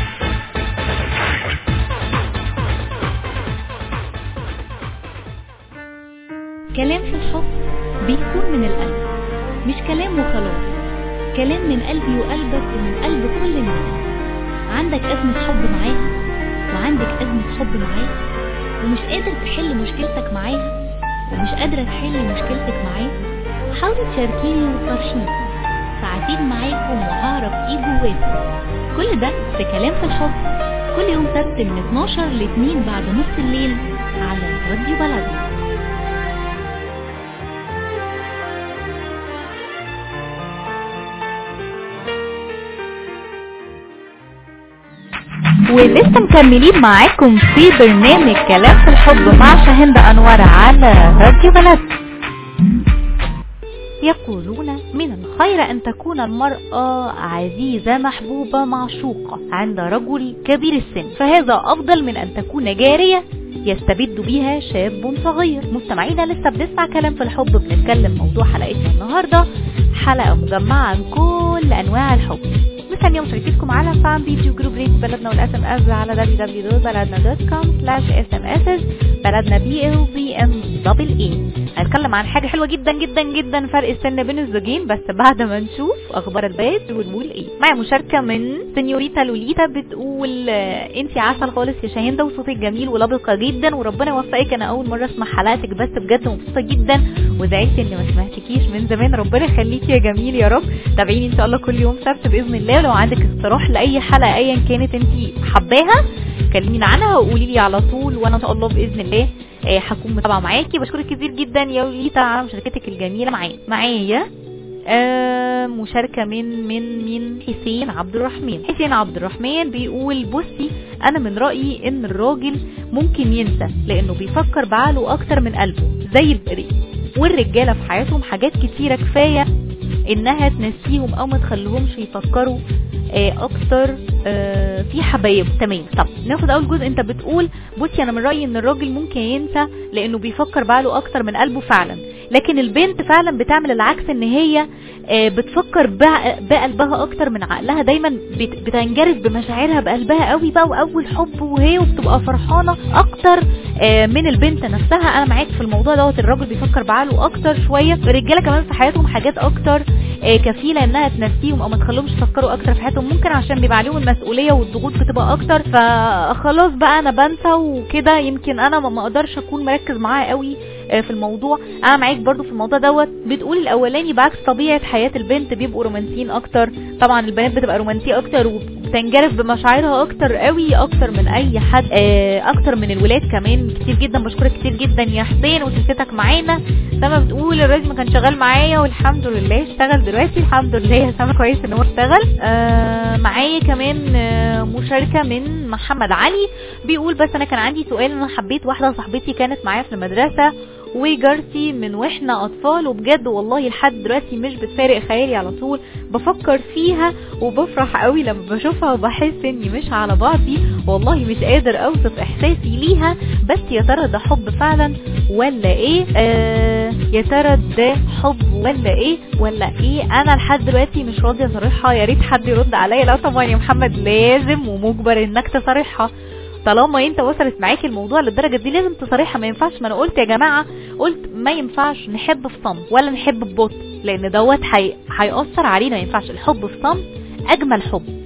كلام في الحب بيكون من القلب مش كلام وخلاص كلام من قلبي وقلبك ومن قلب كل الناس عندك أزمة حب معاها وعندك أزمة حب معاه ومش قادر تحل مشكلتك معاها ومش قادرة تحل مشكلتك معاه حاولي تشاركيني وتفرشيني ساعتين معاكم وهعرف ايه جواكم كل ده في كلام في الحب كل يوم سبت من 12 ل 2 بعد نص الليل على راديو بلدنا ولسه مكملين معاكم في برنامج كلام في الحب مع شاهند انور على راديو بلد يقولون من الخير أن تكون المرأة عزيزة محبوبة معشوقة عند رجل كبير السن فهذا أفضل من أن تكون جارية يستبد بها شاب صغير مستمعينا لسه بنسمع كلام في الحب بنتكلم موضوع حلقتنا النهاردة حلقة مجمعة عن كل أنواع الحب مستنية مشاركتكم على فان فيديو جروب ريت بلدنا والاس ام اس على www.baladna.com slash smss بلدنا بي ال بي ام دبل اي هنتكلم عن حاجة حلوة جدا جدا جدا فرق السن بين الزوجين بس بعد ما نشوف اخبار البيت ونقول ايه معايا مشاركة من سنيوريتا لوليتا بتقول انت عسل خالص يا شاهندة وصوتك جميل ولبقة جدا وربنا يوفقك انا اول مرة اسمع حلقتك بس بجد مبسوطة جدا وزعلت اني ما سمعتكيش من زمان ربنا يخليكي يا جميل يا رب تابعيني ان شاء الله كل يوم سبت باذن الله ولو عندك اقتراح لاي حلقة ايا كانت انت حباها كلميني عنها وقولي لي على طول وانا ان شاء الله باذن الله آه، هكون متابعه معاكي بشكرك كتير جدا يا وليتا على مشاركتك الجميله معايا معايا آه مشاركة من من من حسين عبد الرحمن حسين عبد الرحمن بيقول بصي انا من رأيي ان الراجل ممكن ينسى لانه بيفكر بعقله اكتر من قلبه زي البريء والرجالة في حياتهم حاجات كتيرة كفاية انها تنسيهم او ما تخليهمش يفكروا آه، اكتر آه، في حبايب تمام طب ناخد اول جزء انت بتقول بصي انا من رايي ان الراجل ممكن ينسى لانه بيفكر بعقله اكتر من قلبه فعلا لكن البنت فعلا بتعمل العكس ان هي آه، بتفكر بع- بقلبها اكتر من عقلها دايما بت- بتنجرف بمشاعرها بقلبها قوي بقى واول حب وهي وبتبقى فرحانه اكتر آه، من البنت نفسها انا معاك في الموضوع دوت الراجل بيفكر بعقله اكتر شويه الرجاله كمان في حياتهم حاجات اكتر آه، كفيله انها تنسيهم او ما تخليهمش يفكروا اكتر في حياتهم ممكن عشان بيبقى عليهم المسؤوليه والضغوط بتبقى اكتر فخلاص بقى انا بنسى وكده يمكن انا ما ما اقدرش اكون مركز معاه قوي آه، في الموضوع انا معاك برضو في الموضوع دوت بتقول الاولاني بعكس طبيعه حياه البنت بيبقوا رومانسيين اكتر طبعا البنات بتبقى رومانسيه اكتر وبتنجرف بمشاعرها اكتر قوي اكتر من اي حد آه، اكتر من الولاد كمان كتير جدا بشكرك كتير جدا يا حسين وشركتك معانا سما بتقول الراجل ما كان شغال معايا والحمد لله اشتغل دلوقتي الحمد لله يا سما كويس ان هو اشتغل آه معايا كمان آه مشاركه من محمد علي بيقول بس انا كان عندي سؤال انا حبيت واحده صاحبتي كانت معايا في المدرسه وجارتي من واحنا اطفال وبجد والله لحد دلوقتي مش بتفارق خيالي على طول بفكر فيها وبفرح قوي لما بشوفها وبحس اني مش على بعضي والله مش قادر اوصف احساسي ليها بس يا ترى ده حب فعلا ولا ايه آه يا ترى ده حب ولا ايه ولا ايه انا لحد دلوقتي مش راضيه اصارحها يا ريت حد يرد عليا لا طبعا يا محمد لازم ومجبر انك تصارحها طالما انت وصلت معاك الموضوع للدرجه دي لازم تصارحها ما ينفعش ما انا قلت يا جماعه قلت ما ينفعش نحب في صمت ولا نحب ببطء لان دوت هي- هيأثر علينا ما ينفعش الحب في صمت اجمل حب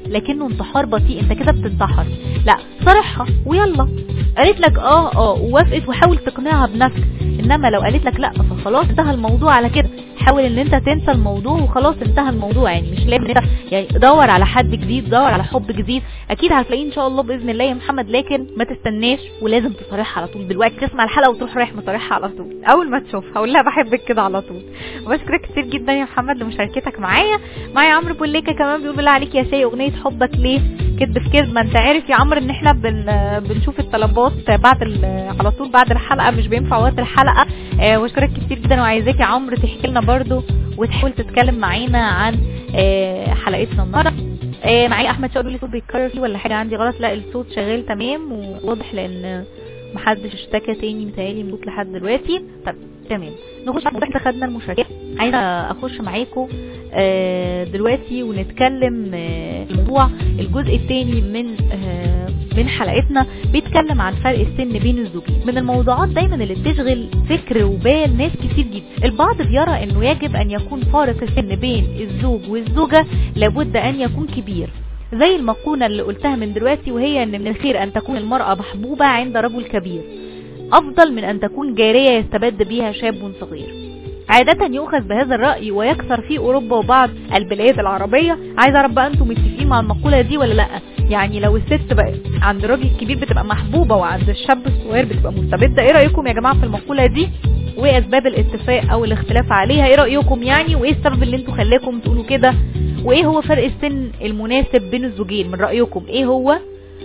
لكنه انتحار بطيء انت كده بتنتحر لا صرحها ويلا قالت لك اه اه ووافقت وحاول تقنعها بنفسك انما لو قالت لك لا فخلاص انتهى الموضوع على كده حاول ان انت تنسى الموضوع وخلاص انتهى الموضوع يعني مش لازم انت يعني دور على حد جديد دور على حب جديد اكيد هتلاقيه ان شاء الله باذن الله يا محمد لكن ما تستناش ولازم تصارحها على طول دلوقتي تسمع الحلقه وتروح رايح مصارحها على طول اول ما تشوفها هقول لها بحبك كده على طول وبشكرك كتير جدا يا محمد لمشاركتك معايا معايا عمرو بوليكا كمان بيقول بالله عليك يا شاي اغنيه حبك ليه كدب في كدب ما انت عارف يا عمرو ان احنا بن بنشوف الطلبات بعد ال- على طول بعد الحلقه مش بينفع وقت الحلقه آه واشكرك كتير جدا وعايزاك يا عمرو تحكي لنا برده وتحاول تتكلم معانا عن آه حلقتنا النهارده آه معايا احمد شاور لي صوت بيتكرر فيه ولا حاجه عندي غلط لا الصوت شغال تمام وواضح لان محدش اشتكى تاني متهيألي من صوت لحد دلوقتي طب تمام نخش على احنا خدنا المشاركات عايزه اخش معاكم آه، دلوقتي ونتكلم آه، الموضوع الجزء الثاني من آه، من حلقتنا بيتكلم عن فرق السن بين الزوجين من الموضوعات دايما اللي بتشغل فكر وبال ناس كتير جدا البعض بيرى انه يجب ان يكون فارق السن بين الزوج والزوجة لابد ان يكون كبير زي المقولة اللي قلتها من دلوقتي وهي ان من الخير ان تكون المرأة محبوبة عند رجل كبير افضل من ان تكون جارية يستبد بيها شاب صغير عادة يؤخذ بهذا الرأي ويكثر في أوروبا وبعض البلاد العربية عايز أعرف بقى أنتم متفقين مع المقولة دي ولا لأ يعني لو الست بقى عند الراجل الكبير بتبقى محبوبة وعند الشاب الصغير بتبقى مستبدة إيه رأيكم يا جماعة في المقولة دي وإيه أسباب الاتفاق أو الاختلاف عليها إيه رأيكم يعني وإيه السبب اللي أنتم خلاكم تقولوا كده وإيه هو فرق السن المناسب بين الزوجين من رأيكم إيه هو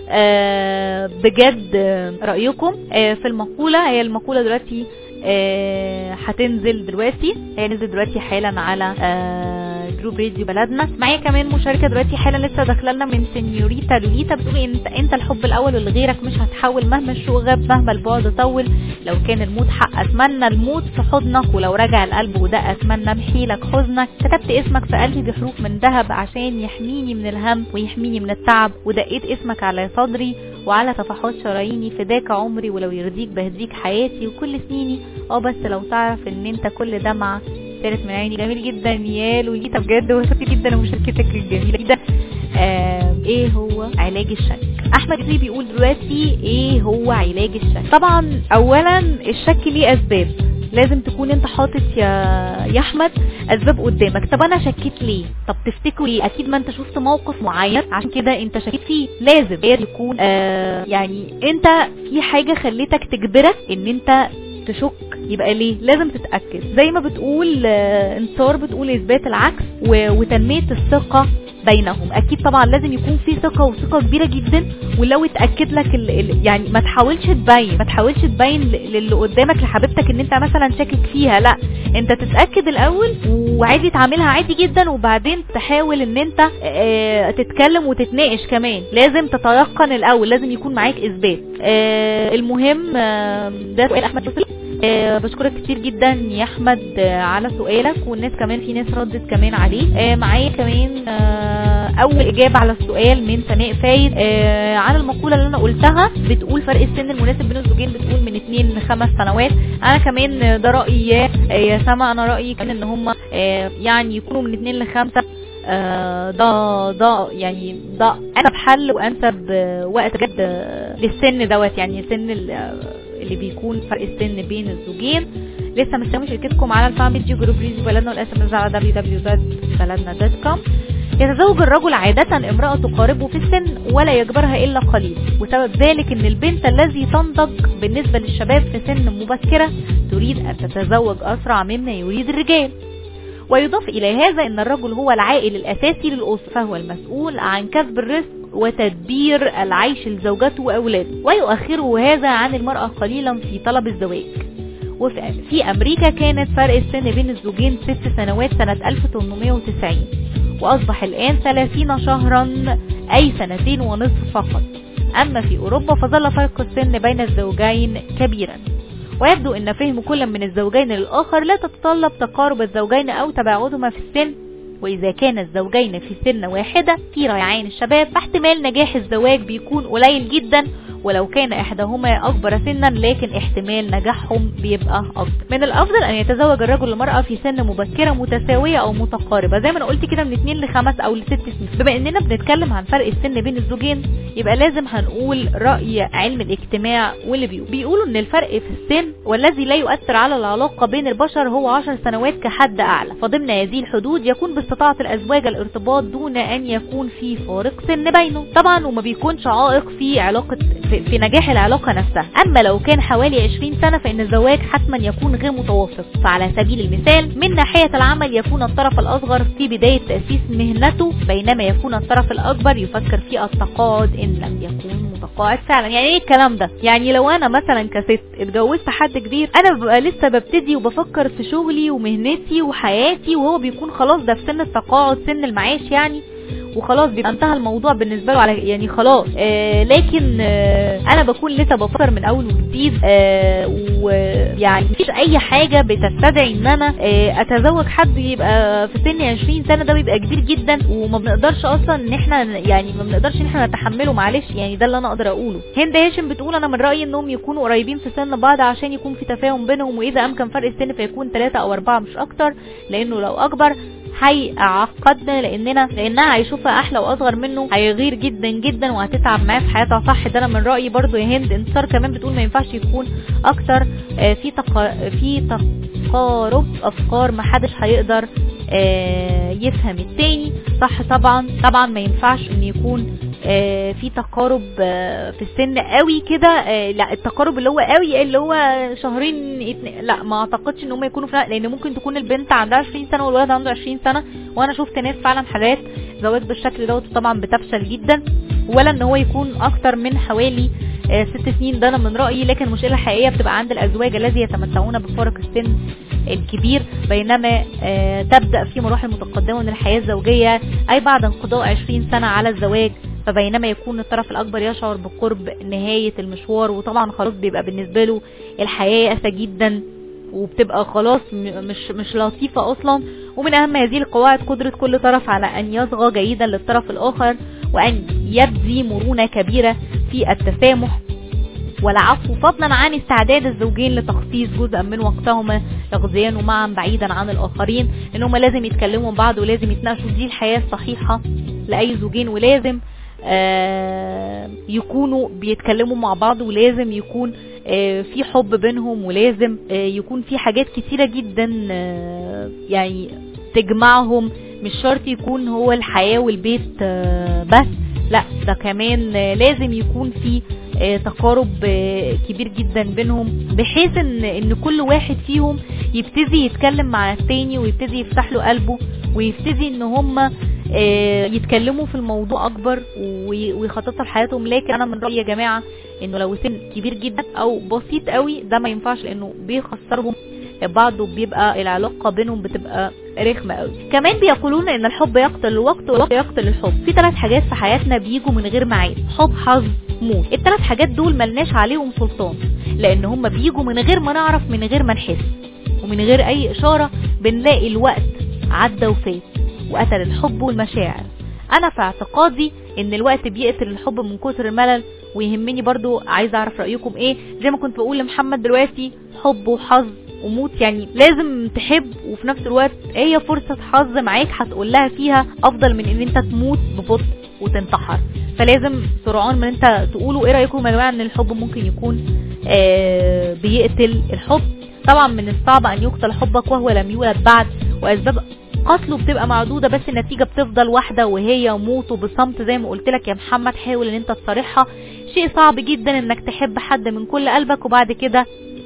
آه بجد آه، رأيكم آه في المقولة هي المقولة دلوقتي آه، هتنزل دلوقتي هي نزل دلوقتي حالا على آه، جروب راديو بلدنا معايا كمان مشاركه دلوقتي حالا لسه داخله لنا من سنيوريتا لوليتا بتقول انت انت الحب الاول اللي غيرك مش هتحول مهما الشوق غاب مهما البعد طول لو كان الموت حق اتمنى الموت في حضنك ولو رجع القلب وده اتمنى امحي لك حزنك كتبت اسمك في قلبي بحروف من ذهب عشان يحميني من الهم ويحميني من التعب ودقيت اسمك على صدري وعلى صفحات شراييني فداك عمري ولو يرضيك بهديك حياتي وكل سنيني اه بس لو تعرف ان انت كل دمعة سالت من عيني جميل جدا يا لوليتا بجد وشكرا جدا لمشاركتك الجميلة جدا آه ايه هو علاج الشك احمد زي بيقول دلوقتي ايه هو علاج الشك طبعا اولا الشك ليه اسباب لازم تكون انت حاطط يا يا احمد اسباب قدامك طب انا شكيت ليه طب تفتكروا ليه اكيد ما انت شفت موقف معين عشان كده انت شكيت فيه لازم يكون آه يعني انت في حاجه خليتك تجبرك ان انت تشك يبقى ليه لازم تتاكد زي ما بتقول آه انتصار بتقول اثبات العكس و- وتنميه الثقه بينهم اكيد طبعا لازم يكون في ثقه وثقه كبيره جدا ولو اتاكد لك ال ال يعني ما تحاولش تبين ما تحاولش تبين ل- للي قدامك لحبيبتك ان انت مثلا شاكك فيها لا انت تتاكد الاول وعادي تعملها عادي جدا وبعدين تحاول ان انت آه، تتكلم وتتناقش كمان لازم تتيقن الاول لازم يكون معاك اثبات آه، المهم آه، ده سؤال احمد يوسف آه، بشكرك كتير جدا يا احمد آه، على سؤالك والناس كمان في ناس ردت كمان عليه آه، معايا كمان آه، اول اجابه على السؤال من سناء فايد آه، عن المقوله اللي انا قلتها بتقول فرق السن المناسب بين الزوجين بتقول من 2 ل 5 سنوات انا كمان آه، ده رايي يا آه، يا سما انا رايي كان ان هم يعني يكونوا من 2 ل 5 آه، ده ده يعني ده انسب حل وانسب آه، وقت بجد آه، للسن دوت يعني سن ال- آه، اللي بيكون فرق السن بين الزوجين لسه مستني مشاركتكم على الفان بيج جروب ريزي بلدنا والاس ام اس على www.بلدنا.com يتزوج الرجل عادة امرأة تقاربه في السن ولا يجبرها إلا قليل وسبب ذلك أن البنت الذي تنضج بالنسبة للشباب في سن مبكرة تريد أن تتزوج أسرع مما يريد الرجال ويضاف إلى هذا أن الرجل هو العائل الأساسي للأسرة فهو المسؤول عن كسب الرزق وتدبير العيش لزوجته وأولاده ويؤخره هذا عن المرأة قليلا في طلب الزواج وفي في أمريكا كانت فرق السن بين الزوجين ست سنوات سنة 1890 وأصبح الآن 30 شهرا أي سنتين ونصف فقط أما في أوروبا فظل فرق السن بين الزوجين كبيرا ويبدو أن فهم كل من الزوجين للآخر لا تتطلب تقارب الزوجين أو تباعدهما في السن وإذا كان الزوجين في سن واحدة في ريعان الشباب فاحتمال نجاح الزواج بيكون قليل جدا ولو كان احداهما اكبر سنا لكن احتمال نجاحهم بيبقى اكبر من الافضل ان يتزوج الرجل والمرأة في سن مبكرة متساوية او متقاربة زي ما انا قلت كده من 2 ل 5 او ل 6 سنين بما اننا بنتكلم عن فرق السن بين الزوجين يبقى لازم هنقول رأي علم الاجتماع واللي بيقول بيقولوا ان الفرق في السن والذي لا يؤثر على العلاقة بين البشر هو 10 سنوات كحد اعلى فضمن هذه الحدود يكون باستطاعة الازواج الارتباط دون ان يكون في فارق سن بينه طبعا وما بيكونش عائق في علاقة في, في نجاح العلاقة نفسها اما لو كان حوالي 20 سنة فان الزواج حتما يكون غير متوافق فعلى سبيل المثال من ناحية العمل يكون الطرف الاصغر في بداية تأسيس مهنته بينما يكون الطرف الاكبر يفكر في التقاعد ان لم يكون متقاعد فعلا يعني ايه الكلام ده يعني لو انا مثلا كست اتجوزت حد كبير انا ببقى لسه ببتدي وبفكر في شغلي ومهنتي وحياتي وهو بيكون خلاص ده في سن التقاعد سن المعاش يعني وخلاص بيبقى انتهى الموضوع بالنسبه له على يعني خلاص آه لكن آه انا بكون لسه بفكر من اول وجديد آه ويعني مفيش اي حاجه بتستدعي ان انا آه اتزوج حد يبقى في سن 20 سنه ده بيبقى كبير جدا وما بنقدرش اصلا ان احنا يعني ما بنقدرش ان احنا نتحمله معلش يعني ده اللي انا اقدر اقوله هند هاشم بتقول انا من رايي انهم يكونوا قريبين في سن بعض عشان يكون في تفاهم بينهم واذا امكن فرق السن فيكون 3 او 4 مش اكتر لانه لو اكبر هيعقدنا لاننا لانها هيشوفها احلى واصغر منه هيغير جدا جدا وهتتعب معاه في حياتها صح ده انا من رايي برضو يا هند انتصار كمان بتقول ما ينفعش يكون اكتر آه في تق... في تقارب افكار ما حدش هيقدر آه يفهم التاني صح طبعا طبعا ما ينفعش ان يكون آه في تقارب آه في السن قوي كده آه لا التقارب اللي هو قوي اللي هو شهرين اتنين لا ما اعتقدش ان هم يكونوا في لان ممكن تكون البنت عندها 20 سنه والولد عنده 20 سنه وانا شفت ناس فعلا حالات زواج بالشكل دوت طبعا بتفشل جدا ولا ان هو يكون اكتر من حوالي ست سنين ده انا من رايي لكن المشكله الحقيقيه بتبقى عند الازواج الذي يتمتعون بفارق السن الكبير بينما تبدا في مراحل متقدمه من الحياه الزوجيه اي بعد انقضاء 20 سنه على الزواج فبينما يكون الطرف الاكبر يشعر بقرب نهايه المشوار وطبعا خلاص بيبقى بالنسبه له الحياه يأسى جدا وبتبقى خلاص مش مش لطيفه اصلا ومن اهم هذه القواعد قدره كل طرف على ان يصغى جيدا للطرف الاخر وان يبدي مرونه كبيره في التسامح والعفو فضلا عن استعداد الزوجين لتخصيص جزءا من وقتهما لغزيانه معا بعيدا عن الاخرين ان هما لازم يتكلموا بعض ولازم يتناقشوا دي الحياه الصحيحه لاي زوجين ولازم آه يكونوا بيتكلموا مع بعض ولازم يكون آه في حب بينهم ولازم آه يكون في حاجات كتيرة جدا يعني تجمعهم مش شرط يكون هو الحياة والبيت بس لا ده كمان لازم يكون في تقارب كبير جدا بينهم بحيث ان ان كل واحد فيهم يبتدي يتكلم مع التاني ويبتدي يفتح له قلبه ويبتدي ان هم يتكلموا في الموضوع اكبر ويخططوا لحياتهم لكن انا من رايي يا جماعه انه لو سن كبير جدا او بسيط قوي ده ما ينفعش لانه بيخسرهم بعض وبيبقى العلاقه بينهم بتبقى رخمه قوي كمان بيقولون ان الحب يقتل الوقت والوقت يقتل الحب في ثلاث حاجات في حياتنا بيجوا من غير ميعاد حب حظ موت الثلاث حاجات دول ملناش عليهم سلطان لان هم بيجوا من غير ما نعرف من غير ما نحس ومن غير اي اشاره بنلاقي الوقت عدى وفات وقتل الحب والمشاعر انا في اعتقادي ان الوقت بيقتل الحب من كتر الملل ويهمني برضو عايزه اعرف رايكم ايه زي ما كنت بقول لمحمد دلوقتي حب وحظ وموت يعني لازم تحب وفي نفس الوقت هي فرصة حظ معاك هتقول لها فيها افضل من ان انت تموت ببطء وتنتحر فلازم سرعان من انت تقولوا ايه رايكم يا جماعه ان الحب ممكن يكون آه بيقتل الحب طبعا من الصعب ان يقتل حبك وهو لم يولد بعد واسباب قتله بتبقى معدوده بس النتيجه بتفضل واحده وهي موته بصمت زي ما قلت لك يا محمد حاول ان انت تصارحها شيء صعب جدا انك تحب حد من كل قلبك وبعد كده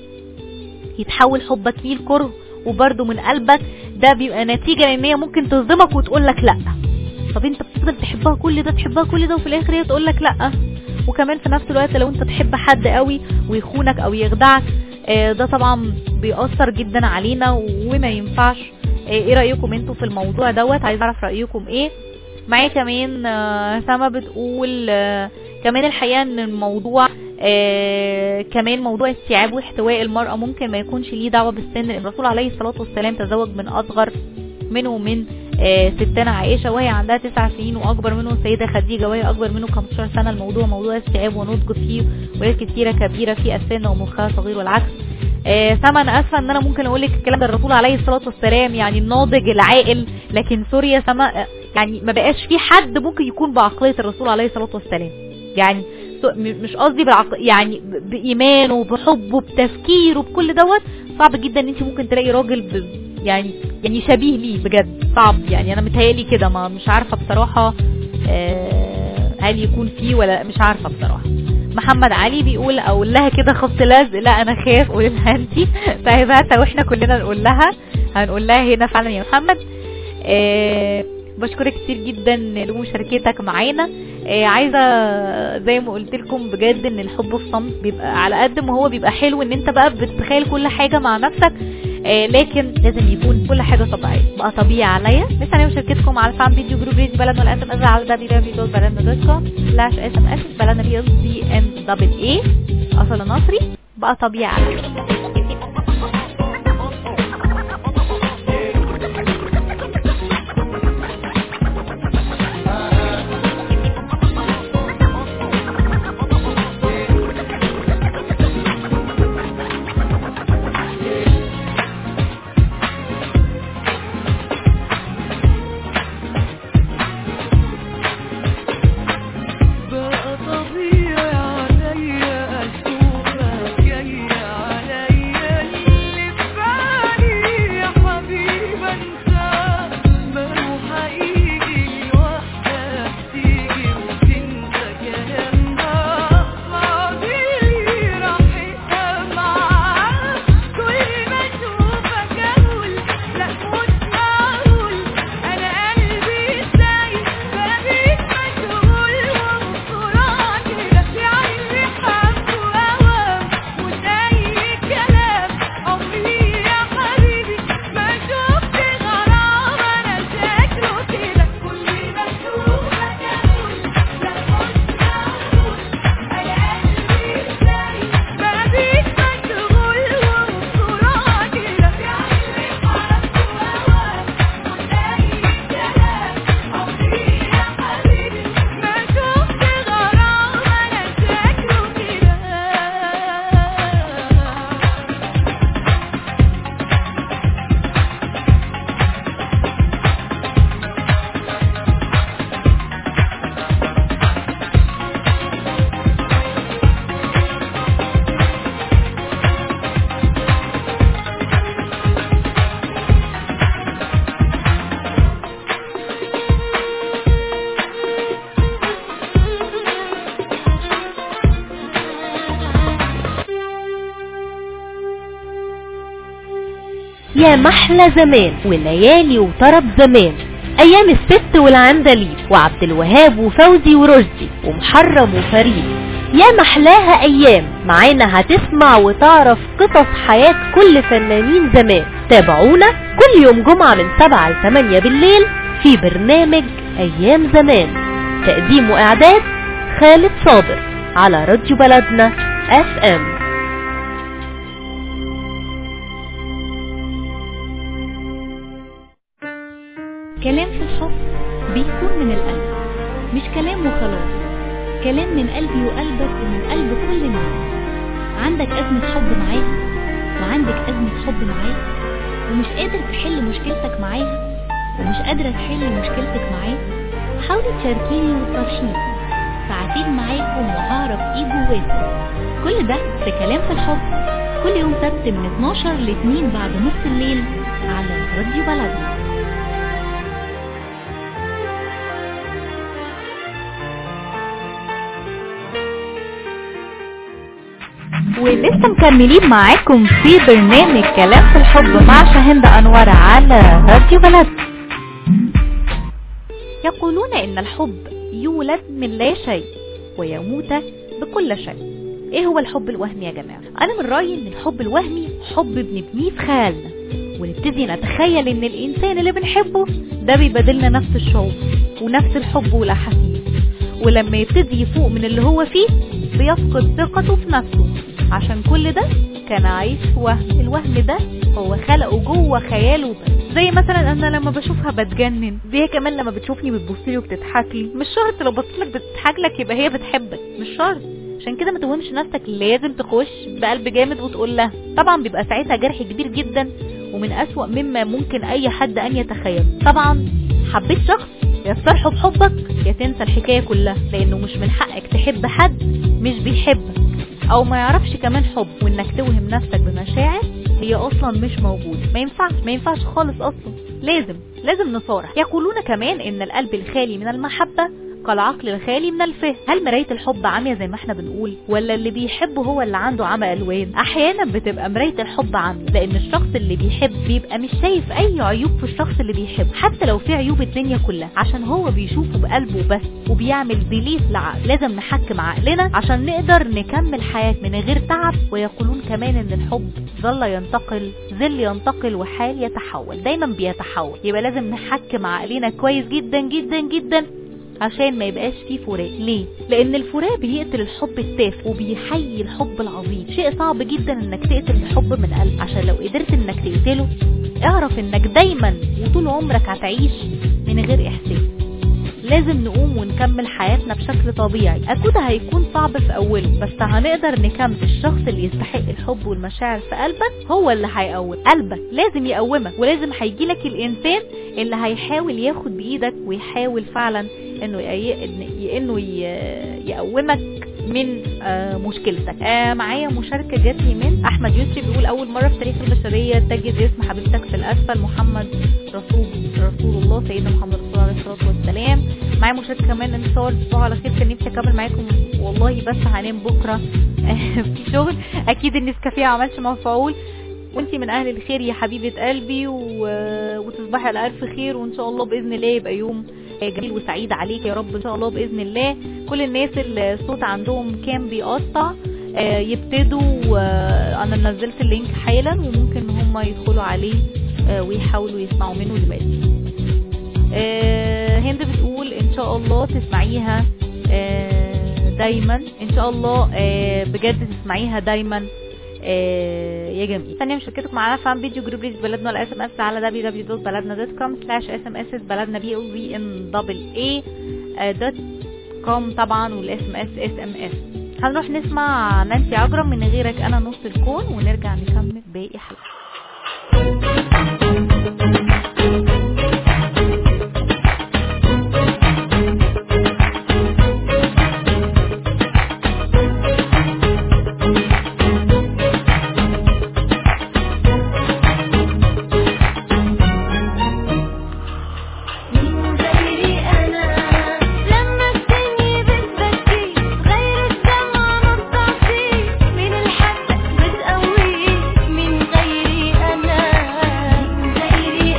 يتحول حبك ليه الكره وبرده من قلبك ده بيبقى نتيجه لان هي ممكن تصدمك وتقول لك لا طب انت بتفضل تحبها كل ده تحبها كل ده وفي الاخر هي تقول لك لا وكمان في نفس الوقت لو انت تحب حد قوي ويخونك او يخدعك ده طبعا بيأثر جدا علينا وما ينفعش ايه رايكم انتوا في الموضوع دوت عايز اعرف رايكم ايه معايا كمان سما بتقول كمان الحقيقه ان الموضوع آه كمان موضوع استيعاب واحتواء المرأة ممكن ما يكونش ليه دعوة بالسن لأن الرسول عليه الصلاة والسلام تزوج من أصغر منه من آه، ستنا عائشة وهي عندها تسع سنين وأكبر منه السيدة خديجة وهي أكبر منه 15 سنة الموضوع موضوع استيعاب ونضج فيه ولاد كتيرة كبيرة في السن ومخها صغير والعكس آه، سما انا اسفه ان انا ممكن اقول لك الكلام ده الرسول عليه الصلاه والسلام يعني الناضج العاقل لكن سوري يا سما آه، يعني ما بقاش في حد ممكن يكون بعقليه الرسول عليه الصلاه والسلام يعني سو- م- مش قصدي بالعقل يعني ب- بايمانه بحبه بتفكيره بكل دوت صعب جدا ان انت ممكن تلاقي راجل ب يعني يعني شبيه ليه بجد صعب يعني انا متهيألي كده ما مش عارفه بصراحه آه، هل يكون فيه ولا مش عارفه بصراحه محمد علي بيقول اقول لها كده خط لزق لا انا خاف قولي لها انت طيب هاتها واحنا كلنا نقول لها هنقول لها هنا فعلا يا محمد آه بشكرك كتير جدا لمشاركتك معانا آه عايزه زي ما قلت لكم بجد ان الحب في صمت بيبقى على قد ما هو بيبقى حلو ان انت بقى بتتخيل كل حاجه مع نفسك آه لكن لازم يكون كل حاجه طبيعيه بقى طبيعي عليا لسه انا مشاركتكم على الفان فيديو جروب ريدي بلد ولا اسم على www.بلدنا.com سلاش اس ام اس بلدنا بي اس دي ان دبل اي اصل نصري بقى طبيعي عليا بقى طبيعي عليا اشوفك جاي عليا اللي في بالي يا حبيبي انساك ما هو حقيقي لوحدك تيجي وتنسى كلامها ماضي راح معاك كل ما اشوفك اقول لا مش معقول انا قلبي ازاي بقيت مشغول ومفرط لك يعني حب وهوام مش اي كلام عمري يا حبيبي ما شفت غرام انا شكله كده كل ما اشوفك اقول لا مش معقول انا قلبي ازاي بقيت مشغول ومفرط لك يعني حب وهوام مش اي كلام عمري يا حبيبي ما شفت غرام انا شكله كده يا محلى زمان وليالي وطرب زمان ايام الست والعندليب وعبد الوهاب وفوزي ورشدي ومحرم وفريد يا محلاها ايام معانا هتسمع وتعرف قصص حياة كل فنانين زمان تابعونا كل يوم جمعة من 7 ل 8 بالليل في برنامج ايام زمان تقديم واعداد خالد صابر على راديو بلدنا اف ام كلام في الحب بيكون من القلب مش كلام وخلاص كلام من قلبي وقلبك ومن قلب كل الناس عندك أزمة حب معاها وعندك أزمة حب معاه ومش قادر تحل مشكلتك معاها ومش قادرة تحل مشكلتك معاه حاولي تشاركيني وتفرشيني ساعتين معاكم وهعرف ايه جواكم كل ده في كلام في الحب كل يوم سبت من 12 ل 2 بعد نص الليل على راديو بلدنا ولسه مكملين معاكم في برنامج كلام في الحب مع شاهند انور على راديو بلد يقولون ان الحب يولد من لا شيء ويموت بكل شيء ايه هو الحب الوهمي يا جماعة انا من رأيي ان الحب الوهمي حب بنبنيه في خيالنا ونبتدي نتخيل ان الانسان اللي بنحبه ده بيبادلنا نفس الشعور ونفس الحب والاحاسيس ولما يبتدي يفوق من اللي هو فيه بيفقد ثقته في نفسه عشان كل ده كان عايش في وهم الوهم ده هو خلقه جوه خياله بس زي مثلا انا لما بشوفها بتجنن دي هي كمان لما بتشوفني بتبصلي وبتضحك لي مش شرط لو بصت لك بتضحك لك يبقى هي بتحبك مش شرط عشان كده ما توهمش نفسك لازم تخش بقلب جامد وتقول لها طبعا بيبقى ساعتها جرح كبير جدا ومن أسوأ مما ممكن اي حد ان يتخيل طبعا حبيت شخص يا تصرحه بحبك يا تنسى الحكايه كلها لانه مش من حقك تحب حد مش بيحبك او ما يعرفش كمان حب وانك توهم نفسك بمشاعر هي اصلا مش موجوده ما ينفعش ما ينفعش خالص اصلا لازم لازم نصارح يقولون كمان ان القلب الخالي من المحبه كالعقل الخالي من الفهم هل مراية الحب عامية زي ما احنا بنقول ولا اللي بيحب هو اللي عنده عمى الوان احيانا بتبقى مراية الحب عامية لان الشخص اللي بيحب بيبقى مش شايف اي عيوب في الشخص اللي بيحب حتى لو في عيوب الدنيا كلها عشان هو بيشوفه بقلبه بس وبيعمل ديليت لعقل لازم نحكم عقلنا عشان نقدر نكمل حياة من غير تعب ويقولون كمان ان الحب ظل ينتقل ظل ينتقل وحال يتحول دايما بيتحول يبقى لازم نحكم عقلنا كويس جدا جدا جدا عشان ما يبقاش فيه فراق ليه لان الفراق بيقتل الحب التافه وبيحيي الحب العظيم شيء صعب جدا انك تقتل الحب من قلب عشان لو قدرت انك تقتله اعرف انك دايما وطول عمرك هتعيش من غير احساس لازم نقوم ونكمل حياتنا بشكل طبيعي اكيد هيكون صعب في اوله بس هنقدر نكمل الشخص اللي يستحق الحب والمشاعر في قلبك هو اللي هيقوم قلبك لازم يقومك ولازم هيجيلك الانسان اللي هيحاول ياخد بايدك ويحاول فعلا انه ي... انه ي... يقومك من آه مشكلتك آه معايا مشاركة جات لي من احمد يسري بيقول اول مرة في تاريخ البشرية تجد اسم حبيبتك في الاسفل محمد رسول رسول الله سيدنا محمد رسول الله عليه الصلاة والسلام معايا مشاركة كمان انتصار تصبحوا على خير كان نفسي اكمل معاكم والله بس هنام بكرة في شغل اكيد النسكافيه عملش مفعول وانتي من اهل الخير يا حبيبة قلبي و... وتصبحي على الف خير وان شاء الله باذن الله يبقى يوم جميل وسعيد عليك يا رب ان شاء الله باذن الله كل الناس اللي الصوت عندهم كان بيقطع يبتدوا انا نزلت اللينك حالا وممكن هم يدخلوا عليه ويحاولوا يسمعوا منه دلوقتي هند بتقول ان شاء الله تسمعيها دايما ان شاء الله بجد تسمعيها دايما يا جميل ثانيا مشاركتك معانا في فيديو جروب ريس بلدنا الاس ام اس على www.baladna.com slash sms بلدنا بي او في ان دبل اي دوت كوم طبعا والاس ام اس اس ام اس هنروح نسمع نانسي عجرم من غيرك انا نص الكون ونرجع نكمل باقي حلقه من غيري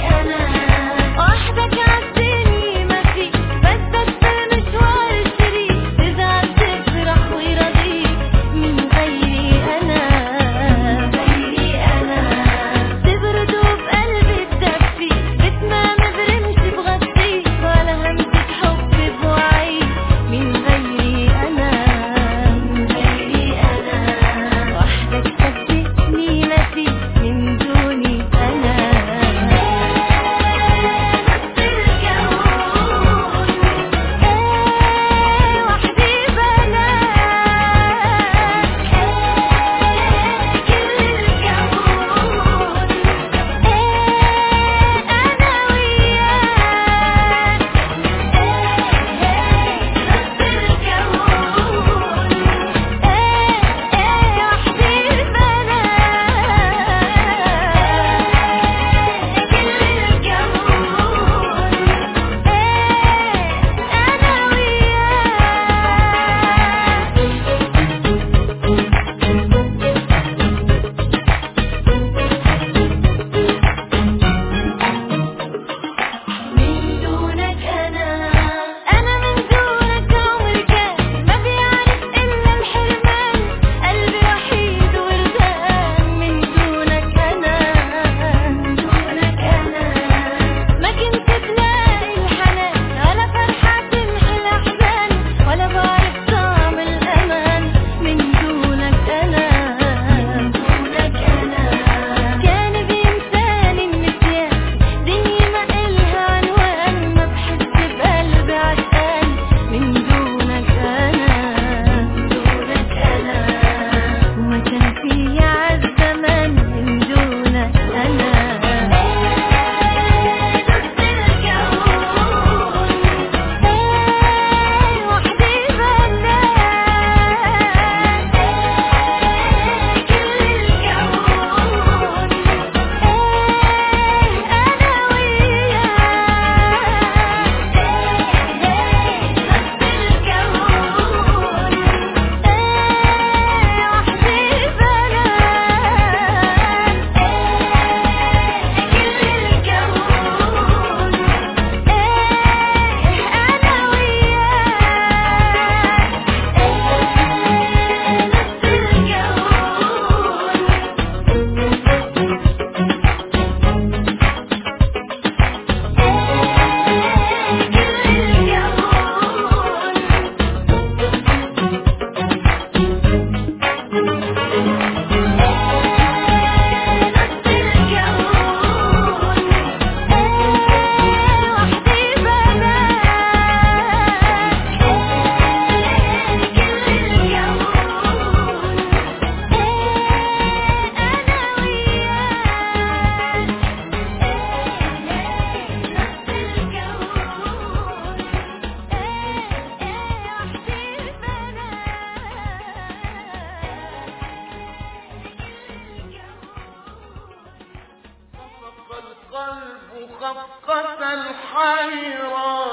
صفقة الحيران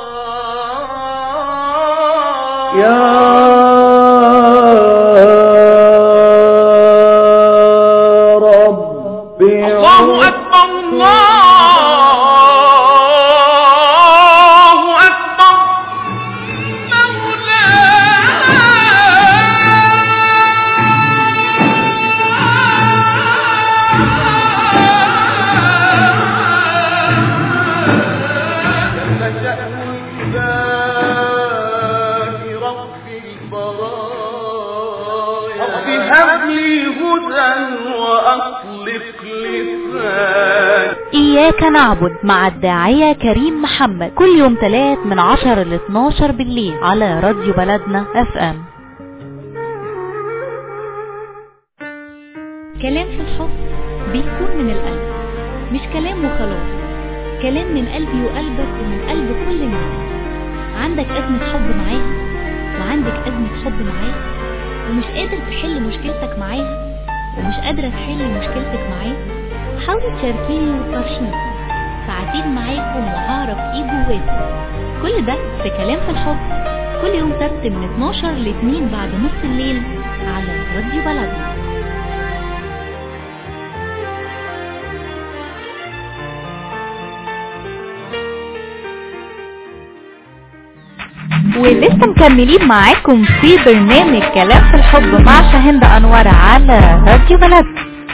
يا رب الله أكبر الله أكبر رب هب لي هدى وأطلق لساني إياك نعبد مع الداعية كريم محمد كل يوم تلات من 10 ل 12 بالليل على راديو بلدنا اف ام كلام في الحب بيكون من القلب مش كلام وخلاص كلام من قلبي وقلبك ومن قلب كل الناس عندك أزمة حب معاها وعندك أزمة حب معاه ومش قادر تحل مشكلتك معاها ومش قادرة تحل مشكلتك معاه حاولي تشاركيني وتفرشيني ساعتين معاكم وهعرف ايه جواكم كل ده في كلام في الحب كل يوم سبت من 12 ل 2 بعد نص الليل على راديو بلدنا ولسه مكملين معاكم في برنامج كلام في الحب مع شاهند انور على راديو بلد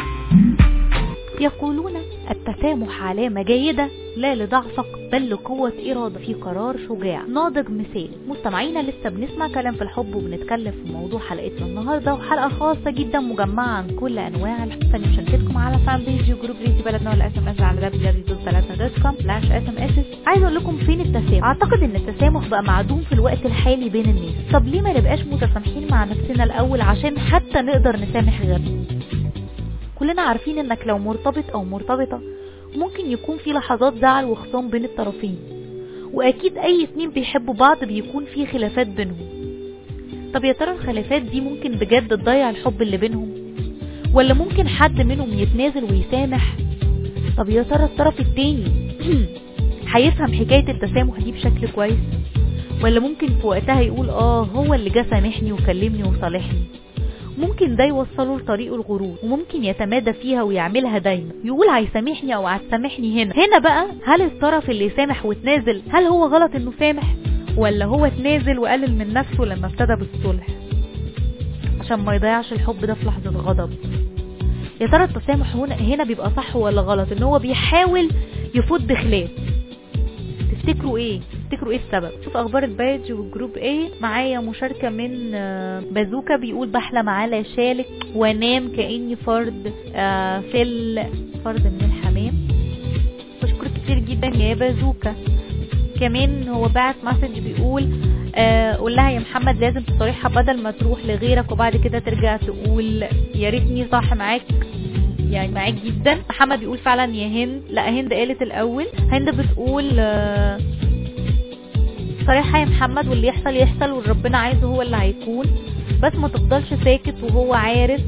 يقولون التسامح علامة جيدة لا لضعفك بل لقوة إرادة في قرار شجاع ناضج مثالي مستمعينا لسه بنسمع كلام في الحب وبنتكلم في موضوع حلقتنا النهاردة وحلقة خاصة جدا مجمعة عن كل أنواع الحب مشاركتكم على فان بيج وجروب ريدي بلدنا ولا اس ام اس على www.بلدنا.com سلاش اس ام اس عايز اقول لكم فين التسامح اعتقد ان التسامح بقى معدوم في الوقت الحالي بين الناس طب ليه ما نبقاش متسامحين مع نفسنا الاول عشان حتى نقدر نسامح غيرنا كلنا عارفين انك لو مرتبط او مرتبطة ممكن يكون في لحظات زعل وخصام بين الطرفين واكيد اي اتنين بيحبوا بعض بيكون في خلافات بينهم طب يا ترى الخلافات دي ممكن بجد تضيع الحب اللي بينهم ولا ممكن حد منهم يتنازل ويسامح طب يا ترى الطرف التاني هيفهم حكاية التسامح دي بشكل كويس ولا ممكن في وقتها يقول اه هو اللي جه سامحني وكلمني وصالحني ممكن ده يوصله لطريق الغرور وممكن يتمادى فيها ويعملها دايما يقول هيسامحني او هتسامحني هنا هنا بقى هل الطرف اللي سامح وتنازل هل هو غلط انه سامح ولا هو تنازل وقلل من نفسه لما ابتدى بالصلح عشان ما يضيعش الحب ده في لحظة غضب يا ترى التسامح هنا هنا بيبقى صح ولا غلط ان هو بيحاول يفض خلاف تفتكروا ايه تفتكروا ايه السبب شوف اخبار الباج والجروب ايه معايا مشاركة من آه، بازوكا بيقول بحلم على شالك وانام كاني فرد آه، في ال- فرد من الحمام بشكرك كتير جدا يا بازوكا كمان هو بعت مسج بيقول آه قول لها يا محمد لازم تصارحها بدل ما تروح لغيرك وبعد كده ترجع تقول يا ريتني صح معاك يعني معاك جدا محمد بيقول فعلا يا هند لا هند قالت الاول هند بتقول آه صريحة يا محمد واللي يحصل يحصل واللي ربنا عايزه هو اللي هيكون بس ما تفضلش ساكت وهو عارف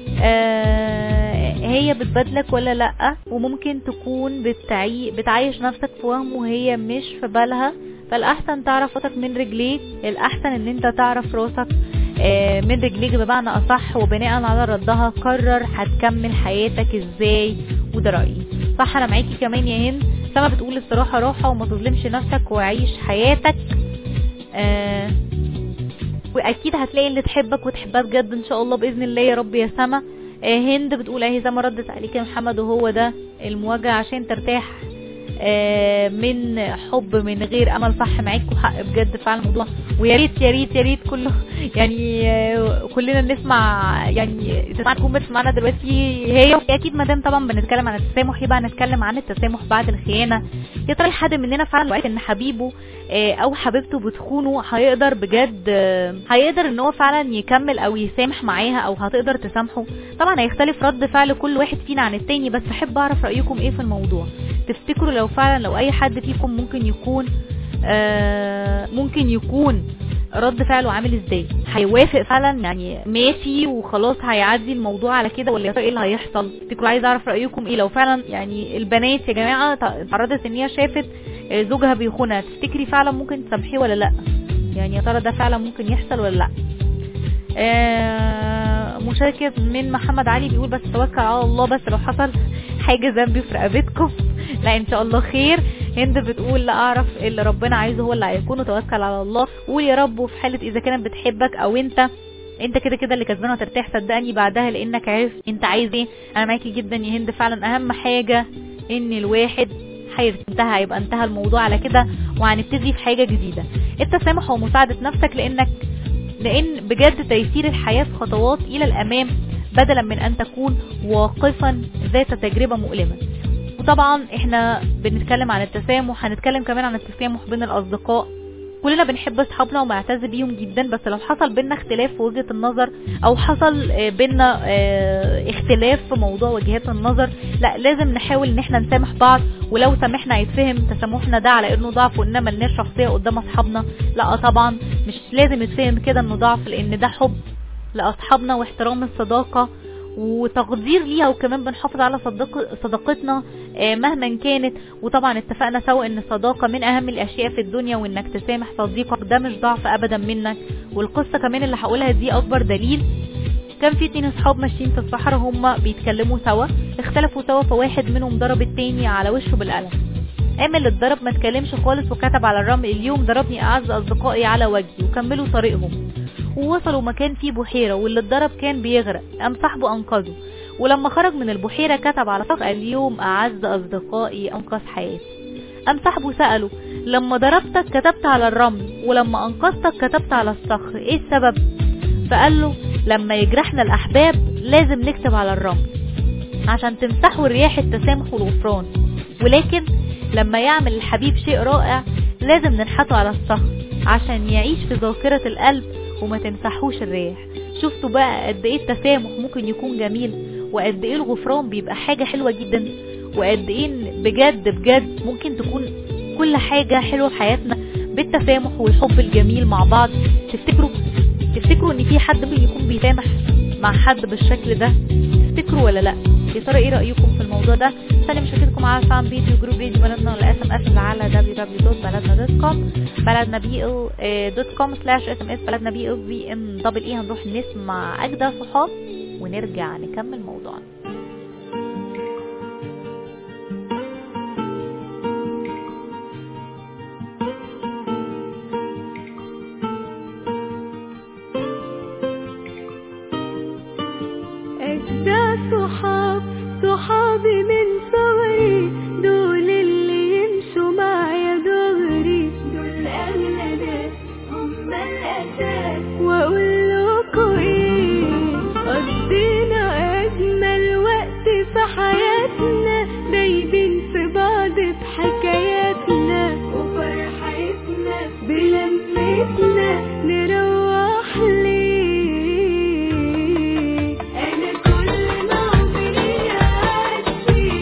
آه هي بتبادلك ولا لا وممكن تكون بتعي... بتعيش نفسك في وهم وهي مش في بالها فالاحسن تعرف راسك من رجليك الاحسن ان انت تعرف راسك آه، من رجليك بمعنى اصح وبناء على ردها قرر هتكمل حياتك ازاي وده رايي صح انا معاكي كمان يا هند سما بتقول الصراحه راحه وما تظلمش نفسك وعيش حياتك آه واكيد هتلاقي اللي تحبك وتحبها بجد ان شاء الله باذن الله يا رب يا سما آه هند بتقول اهي زي ما ردت عليك يا محمد وهو ده المواجهه عشان ترتاح آه، من حب من غير امل صح معاك وحق بجد فعلا الموضوع ويا ريت يا ريت يا ريت كله يعني آه، كلنا نسمع يعني تسمع تكون بتسمعنا دلوقتي هي اكيد ما دام طبعا بنتكلم عن التسامح يبقى هنتكلم عن التسامح بعد الخيانه يا ترى حد مننا فعلا وقت ان حبيبه آه، او حبيبته بتخونه هيقدر بجد آه، هيقدر ان هو فعلا يكمل او يسامح معاها او هتقدر تسامحه طبعا هيختلف رد فعل كل واحد فينا عن التاني بس احب اعرف رايكم ايه في الموضوع تفتكروا لو فعلا لو اي حد فيكم ممكن يكون آه ممكن يكون رد فعله عامل ازاي هيوافق فعلا يعني ماشي وخلاص هيعدي الموضوع على كده ولا يا ترى ايه اللي هيحصل تفتكروا عايز اعرف رايكم ايه لو فعلا يعني البنات يا جماعه اتعرضت ان هي شافت آه، زوجها بيخونها تفتكري فعلا ممكن تسامحيه ولا لا يعني يا ترى ده فعلا ممكن يحصل ولا لا آه، مشاركة من محمد علي بيقول بس توكل على الله بس لو حصل حاجة ذنبي في رقبتكم لا ان شاء الله خير هند بتقول لا اعرف اللي ربنا عايزه هو اللي هيكون وتوكل على الله قول يا رب وفي حالة اذا كانت بتحبك او انت انت كده كده اللي كسبان وهترتاح صدقني بعدها لانك عارف انت عايز ايه انا معاكي جدا يا هند فعلا اهم حاجة ان الواحد هينتهى هيبقى انتهى الموضوع على كده وهنبتدي في حاجة جديدة التسامح ومساعدة نفسك لانك لان بجد تيسير الحياة في خطوات الى الامام بدلا من ان تكون واقفا ذات تجربة مؤلمة وطبعا احنا بنتكلم عن التسامح هنتكلم كمان عن التسامح بين الاصدقاء كلنا بنحب اصحابنا ومعتز بيهم جدا بس لو حصل بينا اختلاف في وجهة النظر او حصل آه، بينا آه، اختلاف في موضوع وجهات النظر لا لازم نحاول ان احنا نسامح بعض ولو سامحنا يتفهم تسامحنا ده على انه ضعف واننا ملناش شخصية قدام اصحابنا لا طبعا مش لازم يتفهم كده انه ضعف لان ده حب لاصحابنا واحترام الصداقة وتقدير ليها وكمان بنحافظ على صدق صداقتنا آه، مهما كانت وطبعا اتفقنا سوا ان الصداقة من اهم الاشياء في الدنيا وانك تسامح صديقك ده مش ضعف ابدا منك والقصة كمان اللي هقولها دي اكبر دليل كان في اتنين اصحاب ماشيين في الصحراء هما بيتكلموا سوا اختلفوا سوا فواحد منهم ضرب التاني على وشه بالقلم قام اللي اتضرب ما اتكلمش خالص وكتب على الرمل اليوم ضربني اعز اصدقائي على وجهي وكملوا طريقهم ووصلوا مكان فيه بحيرة واللي اتضرب كان بيغرق قام صاحبه انقذه ولما خرج من البحيرة كتب على فوق اليوم اعز اصدقائي انقذ حياتي قام صاحبه سأله لما ضربتك كتبت على الرمل ولما انقذتك كتبت على الصخر ايه السبب فقال له لما يجرحنا الاحباب لازم نكتب على الرمل عشان تمسحوا رياح التسامح والغفران ولكن لما يعمل الحبيب شيء رائع لازم ننحته على الصخر عشان يعيش في ذاكرة القلب وما تمسحوش الرياح شفتوا بقى قد ايه التسامح ممكن يكون جميل وقد ايه الغفران بيبقى حاجة حلوة جدا وقد ايه إن بجد بجد ممكن تكون كل حاجة حلوة في حياتنا بالتسامح والحب الجميل مع بعض تفتكروا تفتكروا ان في حد ممكن يكون بيسامح مع حد بالشكل ده تفتكروا ولا لا يا ترى ايه رايكم في الموضوع ده ثاني مشاركتكم على فان بيتي وجروب راديو بلدنا ولا اس ام اس على www.بلدنا.com بلدنا بي ال دوت كوم سلاش اس ام اس بلدنا بي ال في ام دبل اي هنروح نسمع اجدى صحاب ونرجع نكمل موضوعنا أجدع صحاب صحابي من صغري دول اللي يمشوا معايا دغري دول أغلى ناس هم الأساس وأقول لكم إيه قضينا أجمل وقت في حياتنا دايبين في بعض بحكاياتنا وفرحتنا بلمتنا نروح ليه أنا كل ما عمري يعدي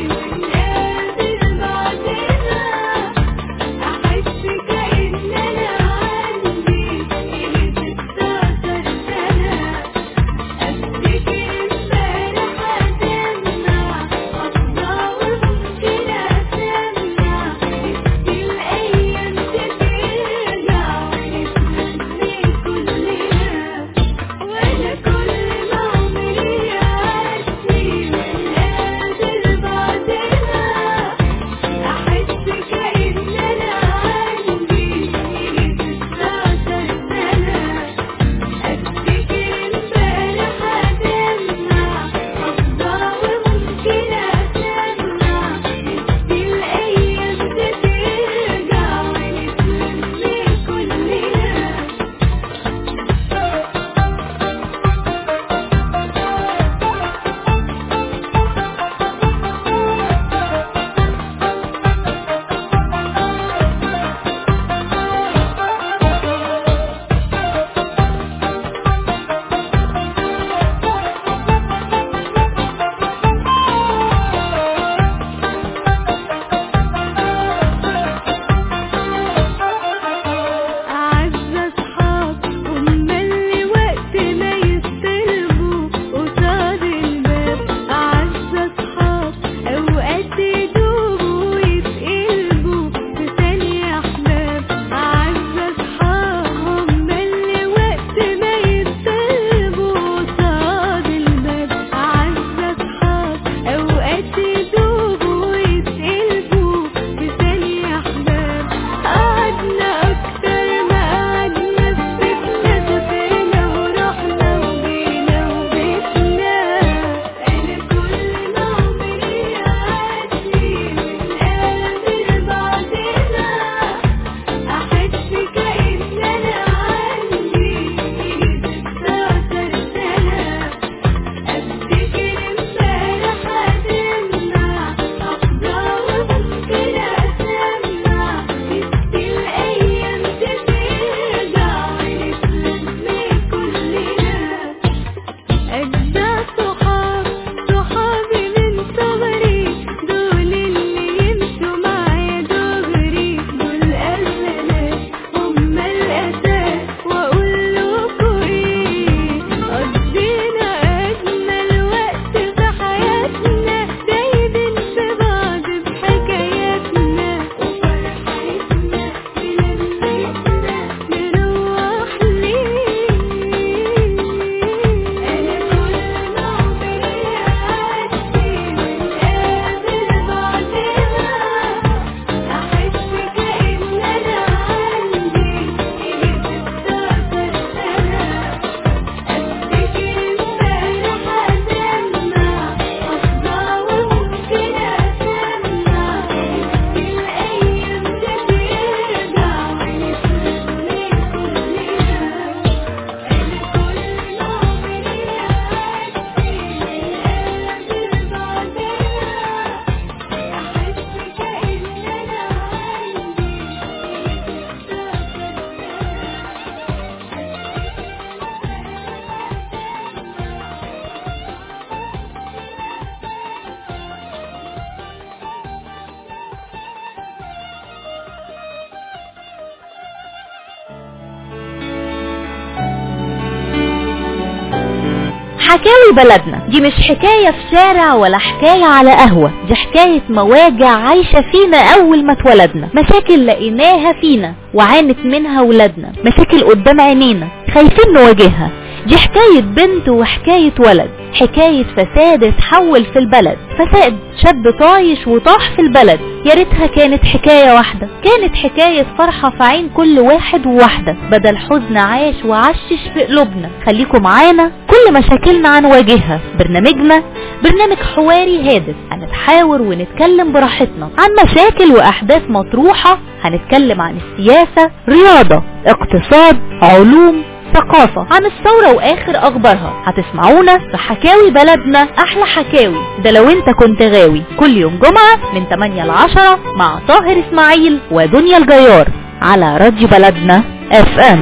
حكاوي بلدنا دي مش حكاية في شارع ولا حكاية على قهوة دي حكاية مواجع عايشة فينا أول ما اتولدنا مشاكل لقيناها فينا وعانت منها ولادنا مشاكل قدام عينينا خايفين نواجهها دي حكاية بنت وحكاية ولد حكاية فساد اتحول في البلد فساد شاب طايش وطاح في البلد يا ريتها كانت حكاية واحدة كانت حكاية فرحة في عين كل واحد وواحدة بدل حزن عاش وعشش في قلوبنا خليكم معانا كل مشاكلنا هنواجهها برنامجنا برنامج حواري هادف هنتحاور ونتكلم براحتنا عن مشاكل وأحداث مطروحة هنتكلم عن السياسة رياضة اقتصاد علوم ثقافة عن الثورة واخر اخبارها هتسمعونا في حكاوي بلدنا احلى حكاوي ده لو انت كنت غاوي كل يوم جمعة من 8 ل 10 مع طاهر اسماعيل ودنيا الجيار على راديو بلدنا اف ام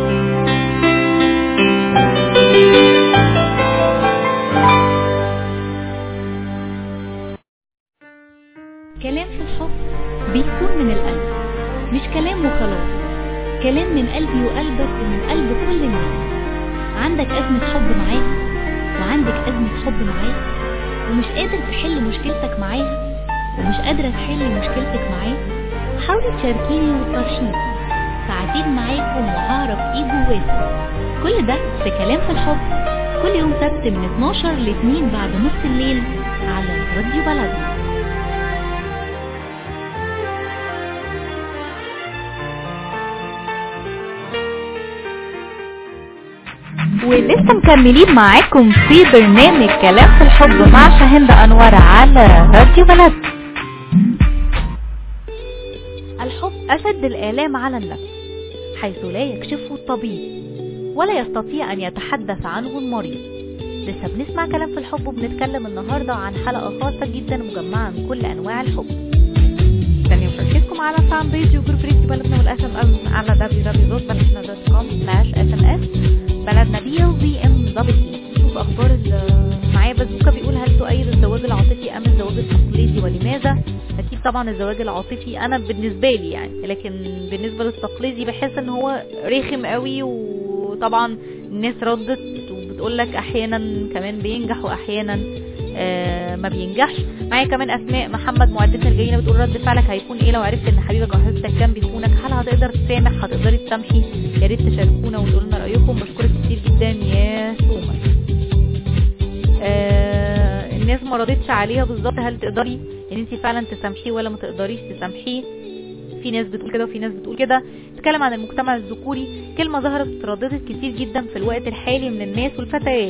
كلام في الحب بيكون من القلب مش كلام وخلاص كلام من قلبي وقلبك ومن قلب كل الناس عندك أزمة حب معاها وعندك أزمة حب معاه ومش قادر تحل مشكلتك معاها ومش قادرة تحل مشكلتك معاه حاولي تشاركيني وتطرشيني ساعتين معاكم وهعرف ايه جواكم كل ده في كلام في الحب كل يوم سبت من 12 ل 2 بعد نص الليل على راديو بلدنا ولسه مكملين معاكم في برنامج كلام في الحب مع شاهند انور على راديو بلد الحب اشد الالام على النفس حيث لا يكشفه الطبيب ولا يستطيع ان يتحدث عنه المريض لسه بنسمع كلام في الحب وبنتكلم النهارده عن حلقه خاصه جدا مجمعه من كل انواع الحب ثانية مشاركتكم على فان بيج وجروب ريتي بلدنا والاس ام ام على www.بلدنا.com slash sms بلدنا بي ال دي ام دبل اي شوف اخبار ال- معايا بازوكا بيقول هل تؤيد الزواج العاطفي ام الزواج التقليدي ولماذا اكيد طبعا الزواج العاطفي انا بالنسبه لي يعني لكن بالنسبه للتقليدي بحس ان هو رخم قوي وطبعا الناس ردت وبتقول لك احيانا كمان بينجح واحيانا آه ما بينجحش معايا كمان اسماء محمد معدتنا الجايين بتقول رد فعلك هيكون ايه لو عرفت ان حبيبك او حبيبتك كان بيخونك هل هتقدر تسامح هتقدري تسامحي يا ريت تشاركونا وتقولوا لنا رايكم بشكرك كتير جدا يا سومر آه الناس ما ردتش عليها بالظبط هل تقدري ان انت فعلا تسامحيه ولا ما تقدريش تسامحيه في ناس بتقول كده وفي ناس بتقول كده تتكلم عن المجتمع الذكوري كلمة ظهرت وترددت كتير جدا في الوقت الحالي من الناس والفتيات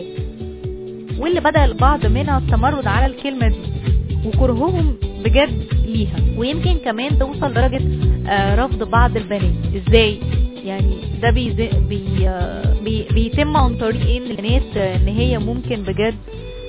واللي بدأ البعض منها التمرد على الكلمة دي وكرههم بجد ليها ويمكن كمان توصل درجة آه، رفض بعض البنات ازاي يعني ده بي بي آه، بي بيتم عن طريق ان البنات آه، ان هي ممكن بجد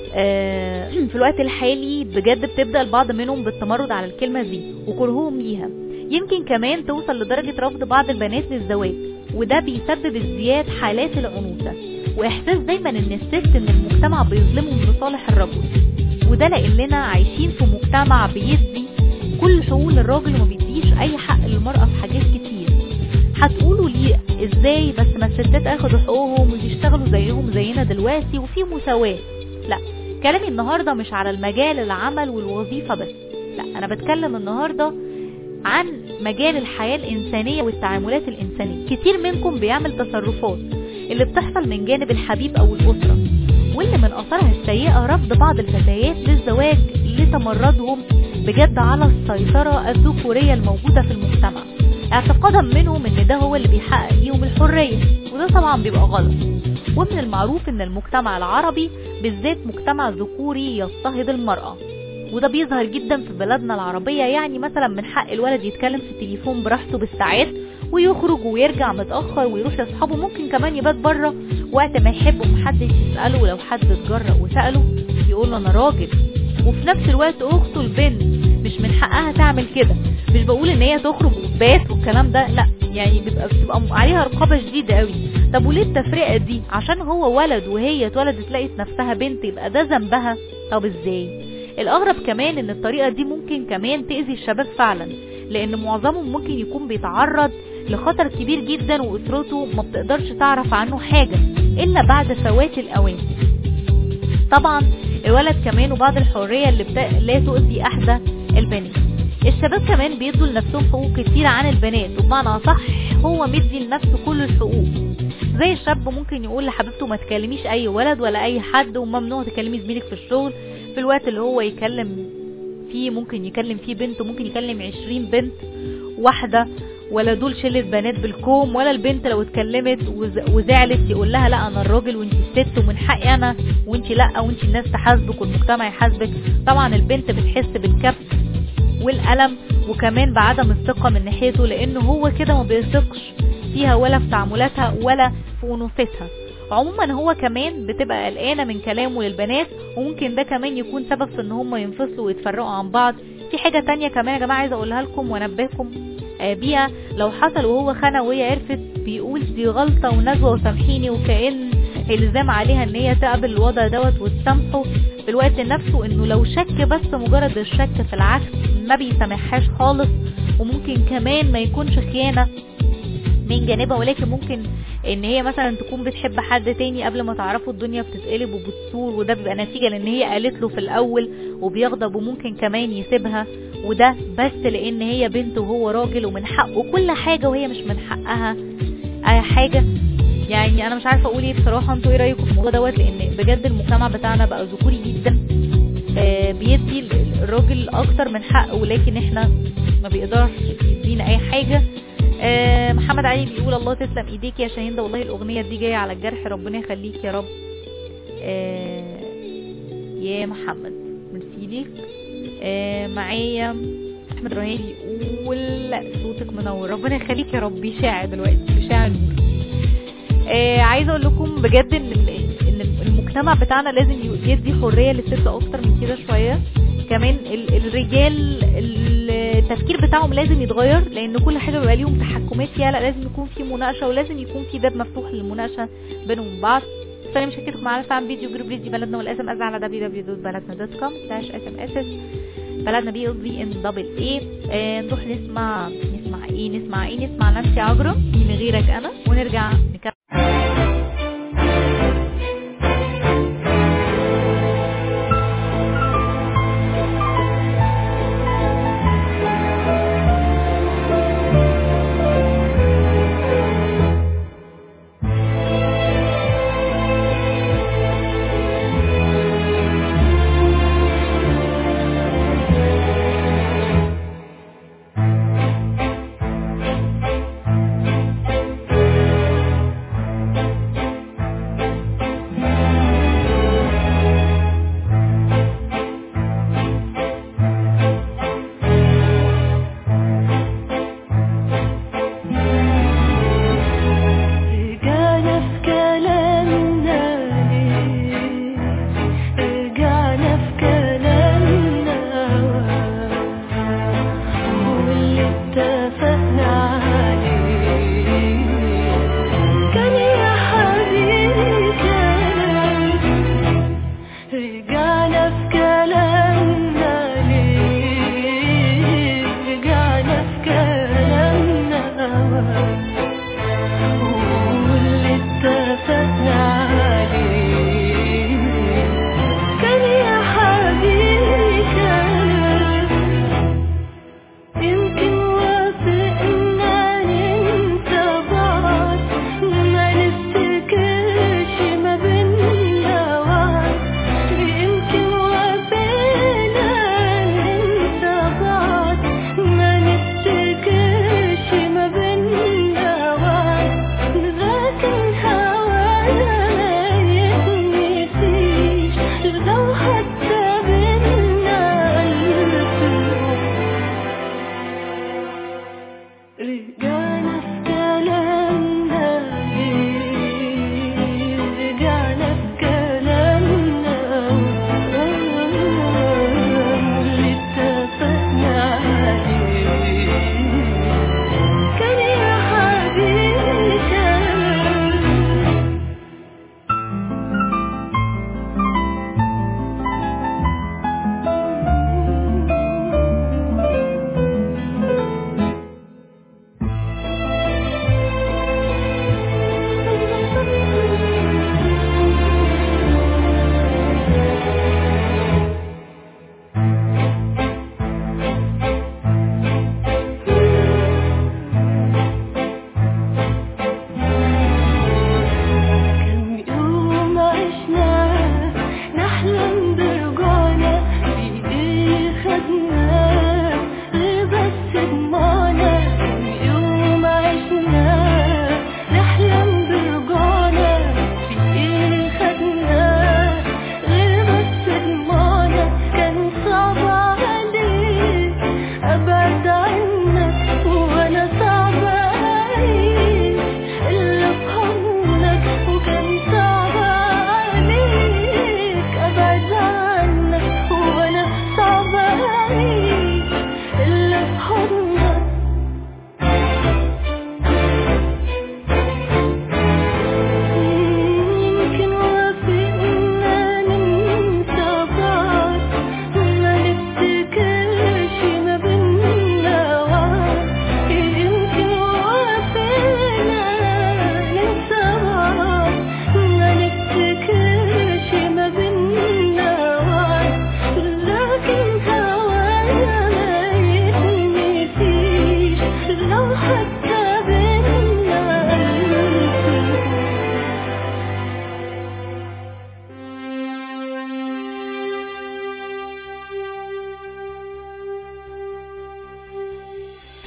آه، في الوقت الحالي بجد بتبدأ البعض منهم بالتمرد على الكلمة دي وكرههم ليها يمكن كمان توصل لدرجة رفض بعض البنات للزواج وده بيسبب ازدياد حالات العنوسة واحساس دايما ان الست ان المجتمع بيظلمهم لصالح الرجل وده لاننا عايشين في مجتمع بيدي كل حقوق للراجل وما بيديش اي حق للمرأة في حاجات كتير هتقولوا ليه ازاي بس ما الستات اخدوا حقوقهم ويشتغلوا زيهم زينا دلوقتي وفي مساواة لا كلامي النهاردة مش على المجال العمل والوظيفة بس لا انا بتكلم النهاردة عن مجال الحياة الإنسانية والتعاملات الإنسانية كتير منكم بيعمل تصرفات اللي بتحصل من جانب الحبيب أو الأسرة واللي من أثرها السيئة رفض بعض الفتيات للزواج لتمردهم بجد على السيطرة الذكورية الموجودة في المجتمع اعتقادا منهم ان ده هو اللي بيحقق ليهم الحرية وده طبعا بيبقى غلط ومن المعروف ان المجتمع العربي بالذات مجتمع ذكوري يضطهد المرأة وده بيظهر جدا في بلادنا العربية يعني مثلا من حق الولد يتكلم في التليفون براحته بالساعات ويخرج ويرجع متأخر ويروح لأصحابه ممكن كمان يبات بره وقت ما يحب ومحدش يسأله ولو حد اتجرأ وسأله يقول له أنا راجل وفي نفس الوقت أخته البنت مش من حقها تعمل كده مش بقول ان هي تخرج وتبات والكلام ده لا يعني بيبقى بتبقى عليها رقابة شديدة قوي طب وليه التفرقة دي عشان هو ولد وهي اتولدت لقيت نفسها بنت يبقى ده ذنبها طب ازاي الاغرب كمان ان الطريقة دي ممكن كمان تأذي الشباب فعلا لان معظمهم ممكن يكون بيتعرض لخطر كبير جدا واسرته ما بتقدرش تعرف عنه حاجة الا بعد فوات الاوان طبعا الولد كمان وبعض الحرية اللي بتا... لا تؤذي احدى البنات الشباب كمان بيدوا لنفسهم حقوق كتيرة عن البنات وبمعنى أصح هو مدي لنفسه كل الحقوق زي الشاب ممكن يقول لحبيبته ما تكلميش اي ولد ولا اي حد وممنوع تكلمي زميلك في الشغل في الوقت اللي هو يكلم فيه ممكن يكلم فيه بنت وممكن يكلم عشرين بنت واحدة ولا دول شلة بنات بالكوم ولا البنت لو اتكلمت وز- وزعلت يقول لها لا انا الراجل وانت الست ومن حقي انا وانت لا وانت الناس تحاسبك والمجتمع يحاسبك طبعا البنت بتحس بالكبت والألم وكمان بعدم الثقة من ناحيته لأنه هو كده ما بيثقش فيها ولا في تعاملاتها ولا في أنوثتها عموما هو كمان بتبقى قلقانة من كلامه للبنات وممكن ده كمان يكون سبب في ان هم ينفصلوا ويتفرقوا عن بعض في حاجة تانية كمان يا جماعة عايزة اقولها لكم وانبهكم آه، بيها لو حصل وهو خانة وهي عرفت بيقول دي غلطة ونزوة وسامحيني وكأن الزام عليها ان هي تقبل الوضع دوت وتسامحه في الوقت نفسه انه لو شك بس مجرد الشك في العكس ما بيسامحهاش خالص وممكن كمان ما يكونش خيانة من جانبها ولكن ممكن ان هي مثلا تكون بتحب حد تاني قبل ما تعرفوا الدنيا بتتقلب وبتصور وده بيبقى نتيجة لان هي قالت له في الاول وبيغضب وممكن كمان يسيبها وده بس لان هي بنت وهو راجل ومن حقه كل حاجة وهي مش من حقها اي حاجة يعني انا مش عارفه اقول ايه بصراحه انتوا ايه رايكم في الموضوع دوت لان بجد المجتمع بتاعنا بقى ذكوري جدا آه، بيدي ال- الراجل اكتر من حقه ولكن احنا ما بيقدرش يدينا اي حاجه آه، محمد علي بيقول الله تسلم ايديك يا شاهين ده والله الاغنيه دي جايه على الجرح ربنا يخليك يا رب آه، يا محمد ميرسي ليك آه، معايا احمد رهيب بيقول لا صوتك منور ربنا يخليك يا رب بيشاع دلوقتي بيشاع نور آه عايزه اقول لكم بجد ان ال- ان المجتمع بتاعنا لازم ي- يدي حريه للست اكتر من كده شويه كمان ال- الرجال التفكير بتاعهم لازم يتغير لان كل حاجه بيبقى ليهم تحكمات فيها لا لازم يكون في مناقشه ولازم يكون في باب مفتوح للمناقشه بينهم وبين بعض فانا مش هكتبكم معانا فعلا فيديو جروب ريدي بلدنا والاس ام اس على www.بلدنا.com slash sms بلدنا بي بي ان دبل اي آه، نروح نسمع نسمع ايه نسمع ايه نسمع نانسي عجرم مين غيرك انا ونرجع نكمل رجعنا في كلامنا ليه رجعنا في كلامنا واللي اتفقنا عليه كان يا حبيبي كلام رجعنا في كلامنا ليه رجعنا في كلامنا واللي اتفقنا عليه كان يا حبيبي كلام يمكن وافقنا ننسى بعض ما نفتكرش ما بينا وعد يمكن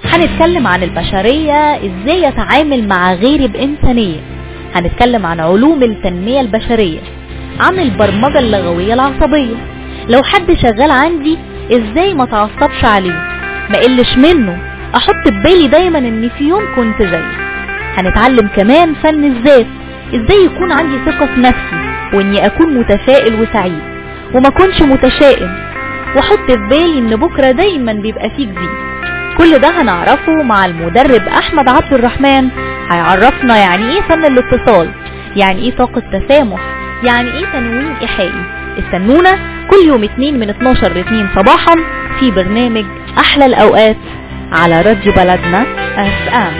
هنتكلم عن البشرية ازاي يتعامل مع غيري بإنسانية هنتكلم عن علوم التنمية البشرية عن البرمجة اللغوية العصبية لو حد شغال عندي ازاي ما تعصبش عليه ما قلش منه احط ببالي دايما ان في يوم كنت زيه هنتعلم كمان فن الذات ازاي يكون عندي ثقة في نفسي واني اكون متفائل وسعيد وما اكونش متشائم واحط في بالي ان بكرة دايما بيبقى فيه جديد كل ده هنعرفه مع المدرب احمد عبد الرحمن هيعرفنا يعني ايه فن الاتصال يعني ايه طاقة تسامح يعني ايه تنويم ايحائي استنونا كل يوم اتنين من 12 ل 2 صباحا في برنامج احلى الاوقات على راديو بلدنا اف ام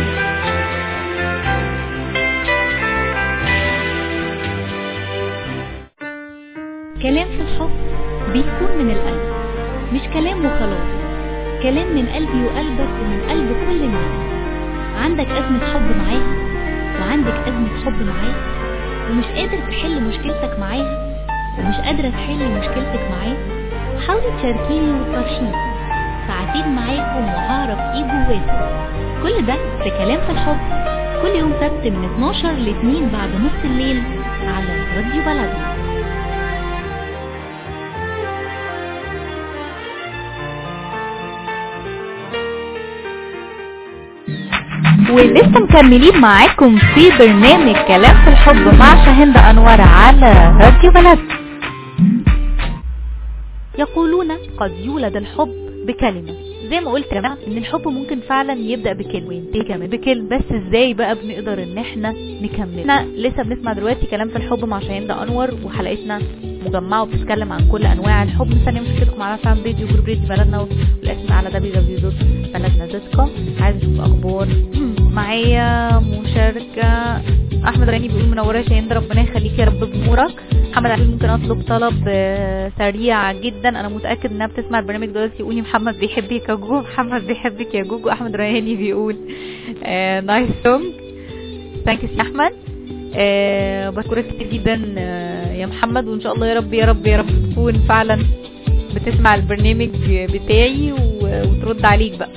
كلام في الحب بيكون من القلب مش كلام وخلاص كلام من قلبي وقلبك ومن قلب كل الناس عندك أزمة حب معاها وعندك أزمة حب معاه ومش قادر تحل مشكلتك معاها ومش قادرة تحل مشكلتك معاه حاولي تشاركيني وتفرشيني ساعتين معاكم وهعرف ايه جواكم كل ده في كلام في الحب كل يوم سبت من 12 ل 2 بعد نص الليل على راديو بلدنا ولسه مكملين معاكم في برنامج كلام في الحب مع شاهند انور على راديو بلد يقولون قد يولد الحب بكلمة زي ما قلت يا جماعه ان الحب ممكن فعلا يبدا بكلمه وينتهي كمان بكلمه بس ازاي بقى بنقدر ان احنا نكمل احنا لسه بنسمع دلوقتي كلام في الحب مع شاهين انور وحلقتنا مجمعه وبتتكلم عن كل انواع الحب مستني مشكلتكم على فان فيديو جروب ريدي بلدنا والاسم على www.بلدنا.com عايز اشوف اخبار معايا مشاركه احمد غني بيقول منوره شاهين ربنا يخليك يا رب بنورك محمد عبد ممكن اطلب طلب آه، سريع جدا انا متاكد انها بتسمع البرنامج دلوقتي يقولي محمد بيحبك يا جوجو محمد بيحبك يا جوجو احمد ريهاني بيقول نايس سونج ثانك يو احمد آه بشكرك كتير جدا آه يا محمد وان شاء الله يا رب يا رب يا رب تكون فعلا بتسمع البرنامج بتاعي و- وترد عليك بقى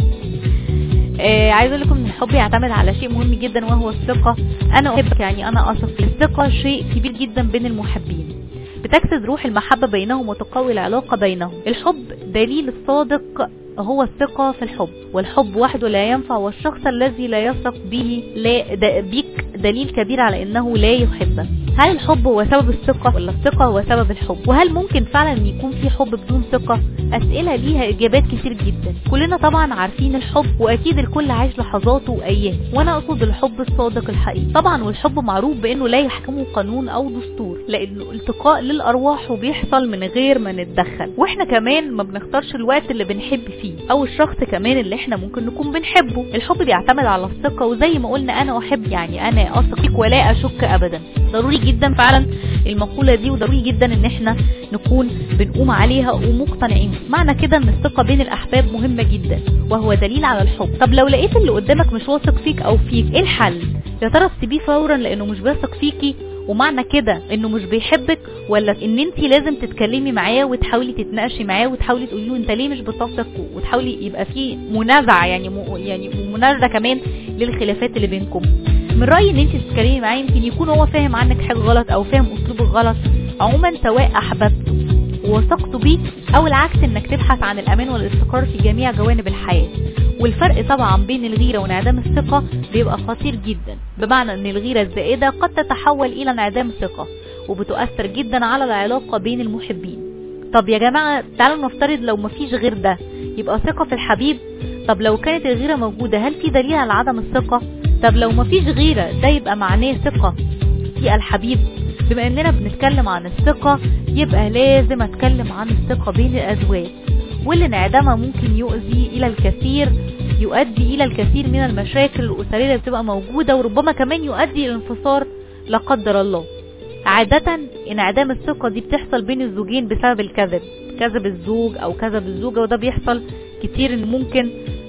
آه عايز اقول لكم ان الحب يعتمد على شيء مهم جدا وهو الثقه انا احبك يعني انا اثق فيك الثقه شيء كبير جدا بين المحبين بتكسد روح المحبه بينهم وتقوي العلاقه بينهم الحب دليل الصادق هو الثقة في الحب والحب وحده لا ينفع والشخص الذي لا يثق به لا د- بيك دليل كبير على انه لا يحبك هل الحب هو سبب الثقة ولا الثقة هو سبب الحب وهل ممكن فعلا ان يكون في حب بدون ثقة اسئلة ليها اجابات كتير جدا كلنا طبعا عارفين الحب واكيد الكل عايش لحظاته وايام وانا اقصد الحب الصادق الحقيقي طبعا والحب معروف بانه لا يحكمه قانون او دستور لانه التقاء للارواح وبيحصل من غير ما نتدخل واحنا كمان ما بنختارش الوقت اللي بنحب فيه او الشخص كمان اللي احنا ممكن نكون بنحبه الحب بيعتمد على الثقة وزي ما قلنا انا احب يعني انا اثق فيك ولا اشك ابدا ضروري جدا فعلا المقولة دي وضروري جدا ان احنا نكون بنقوم عليها ومقتنعين معنى كده ان الثقة بين الاحباب مهمة جدا وهو دليل على الحب طب لو لقيت اللي قدامك مش واثق فيك او فيك ايه الحل يا ترى تسيبيه فورا لانه مش بيثق فيكي ومعنى كده انه مش بيحبك ولا ان انت لازم تتكلمي معاه وتحاولي تتناقشي معاه وتحاولي تقولي له انت ليه مش بتثق وتحاولي يبقى في منازعه يعني م... يعني منازعه كمان للخلافات اللي بينكم من رايي ان انت تتكلمي معاه يمكن يكون هو فاهم عنك حاجه غلط او فاهم اسلوبك غلط عموما سواء احببته ووثقت بيه او العكس انك تبحث عن الامان والاستقرار في جميع جوانب الحياه والفرق طبعا بين الغيره وانعدام الثقه بيبقى خطير جدا بمعنى ان الغيره الزائده قد تتحول الى انعدام ثقه وبتؤثر جدا على العلاقه بين المحبين طب يا جماعه تعالوا نفترض لو مفيش غير ده يبقى ثقه في الحبيب طب لو كانت الغيره موجوده هل في دليل على عدم الثقه طب لو مفيش غيره ده يبقى معناه ثقه في الحبيب بما اننا بنتكلم عن الثقة يبقى لازم اتكلم عن الثقة بين الازواج واللي انعدامها ممكن يؤذي الى الكثير يؤدي الى الكثير من المشاكل الاسرية اللي بتبقى موجودة وربما كمان يؤدي الى الانفصال لا قدر الله عادة انعدام الثقة دي بتحصل بين الزوجين بسبب الكذب كذب الزوج او كذب الزوجة وده بيحصل كتير ان ممكن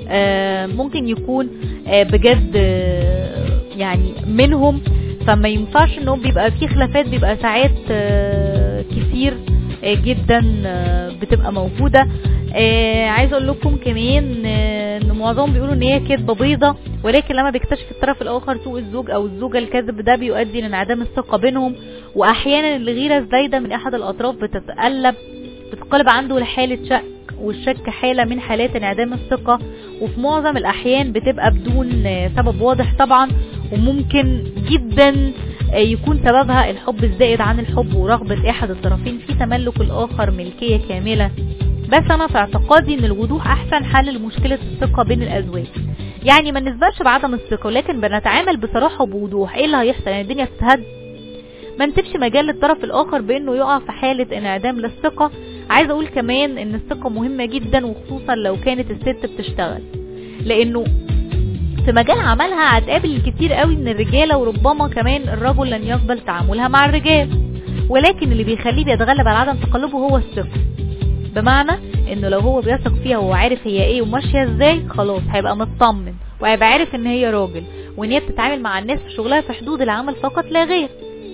آه ممكن يكون آه بجد آه يعني منهم فما ينفعش انه بيبقى في خلافات بيبقى ساعات آه، كتير آه، جدا آه، بتبقى موجودة آه، عايزه اقول لكم كمان آه، ان معظمهم بيقولوا ان هي كذبه بيضه ولكن لما بيكتشف الطرف الاخر سوء الزوج او الزوجه الكذب ده بيؤدي لانعدام الثقه بينهم واحيانا الغيره الزايده من احد الاطراف بتتقلب بتقلب عنده لحاله شك والشك حالة من حالات انعدام الثقة وفي معظم الأحيان بتبقى بدون آه، سبب واضح طبعا وممكن جدا آه، يكون سببها الحب الزائد عن الحب ورغبة أحد الطرفين في تملك الآخر ملكية كاملة بس أنا في اعتقادي إن الوضوح أحسن حل لمشكلة الثقة بين الأزواج يعني ما نسبقش بعدم الثقة ولكن بنتعامل بصراحة وبوضوح إيه اللي هيحصل يعني الدنيا تتهد ما نسيبش مجال للطرف الاخر بانه يقع في حالة انعدام للثقة عايزة اقول كمان ان الثقة مهمة جدا وخصوصا لو كانت الست بتشتغل لانه في مجال عملها هتقابل كتير قوي من الرجالة وربما كمان الرجل لن يقبل تعاملها مع الرجال ولكن اللي بيخليه بيتغلب على عدم تقلبه هو الثقة بمعنى انه لو هو بيثق فيها وهو عارف هي ايه وماشيه ازاي خلاص هيبقى مطمن وهيبقى عارف ان هي راجل وان هي بتتعامل مع الناس في شغلها في حدود العمل فقط لا غير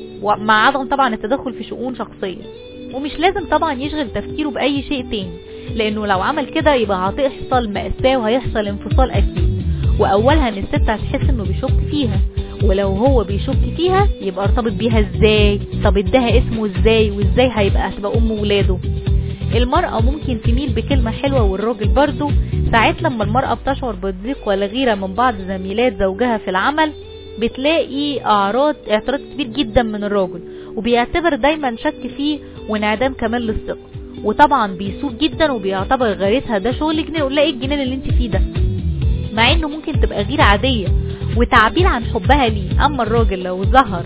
ومع عدم طبعا التدخل في شؤون شخصيه ومش لازم طبعا يشغل تفكيره باي شيء تاني لانه لو عمل كده يبقى هتحصل مأساة وهيحصل انفصال اكيد واولها ان الست هتحس انه بيشك فيها ولو هو بيشك فيها يبقى ارتبط بيها ازاي طب اداها اسمه ازاي وازاي هيبقى هتبقى ام ولاده المرأة ممكن تميل بكلمة حلوة والراجل برضه ساعات لما المرأة بتشعر بالضيق والغيرة من بعض زميلات زوجها في العمل بتلاقي اعراض اعتراض كبير جدا من الراجل وبيعتبر دايما شك فيه وانعدام كمان للثقة وطبعا بيسوق جدا وبيعتبر غيرتها ده شغل جنان ولا ايه الجنان اللي انت فيه ده مع انه ممكن تبقى غيرة عادية وتعبير عن حبها ليه اما الراجل لو ظهر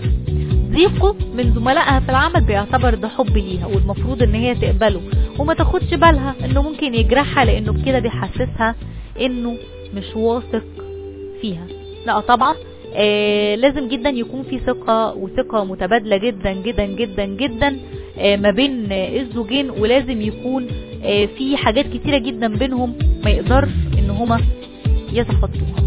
ضيقه من زملائها في العمل بيعتبر ده حب ليها والمفروض ان هي تقبله وما تاخدش بالها انه ممكن يجرحها لانه بكده بيحسسها انه مش واثق فيها لا طبعا آه لازم جدا يكون في ثقة وثقة متبادلة جدا جدا جدا جدا آه ما بين آه الزوجين ولازم يكون آه في حاجات كتيرة جدا بينهم ما يقدرش ان هما يتخطوها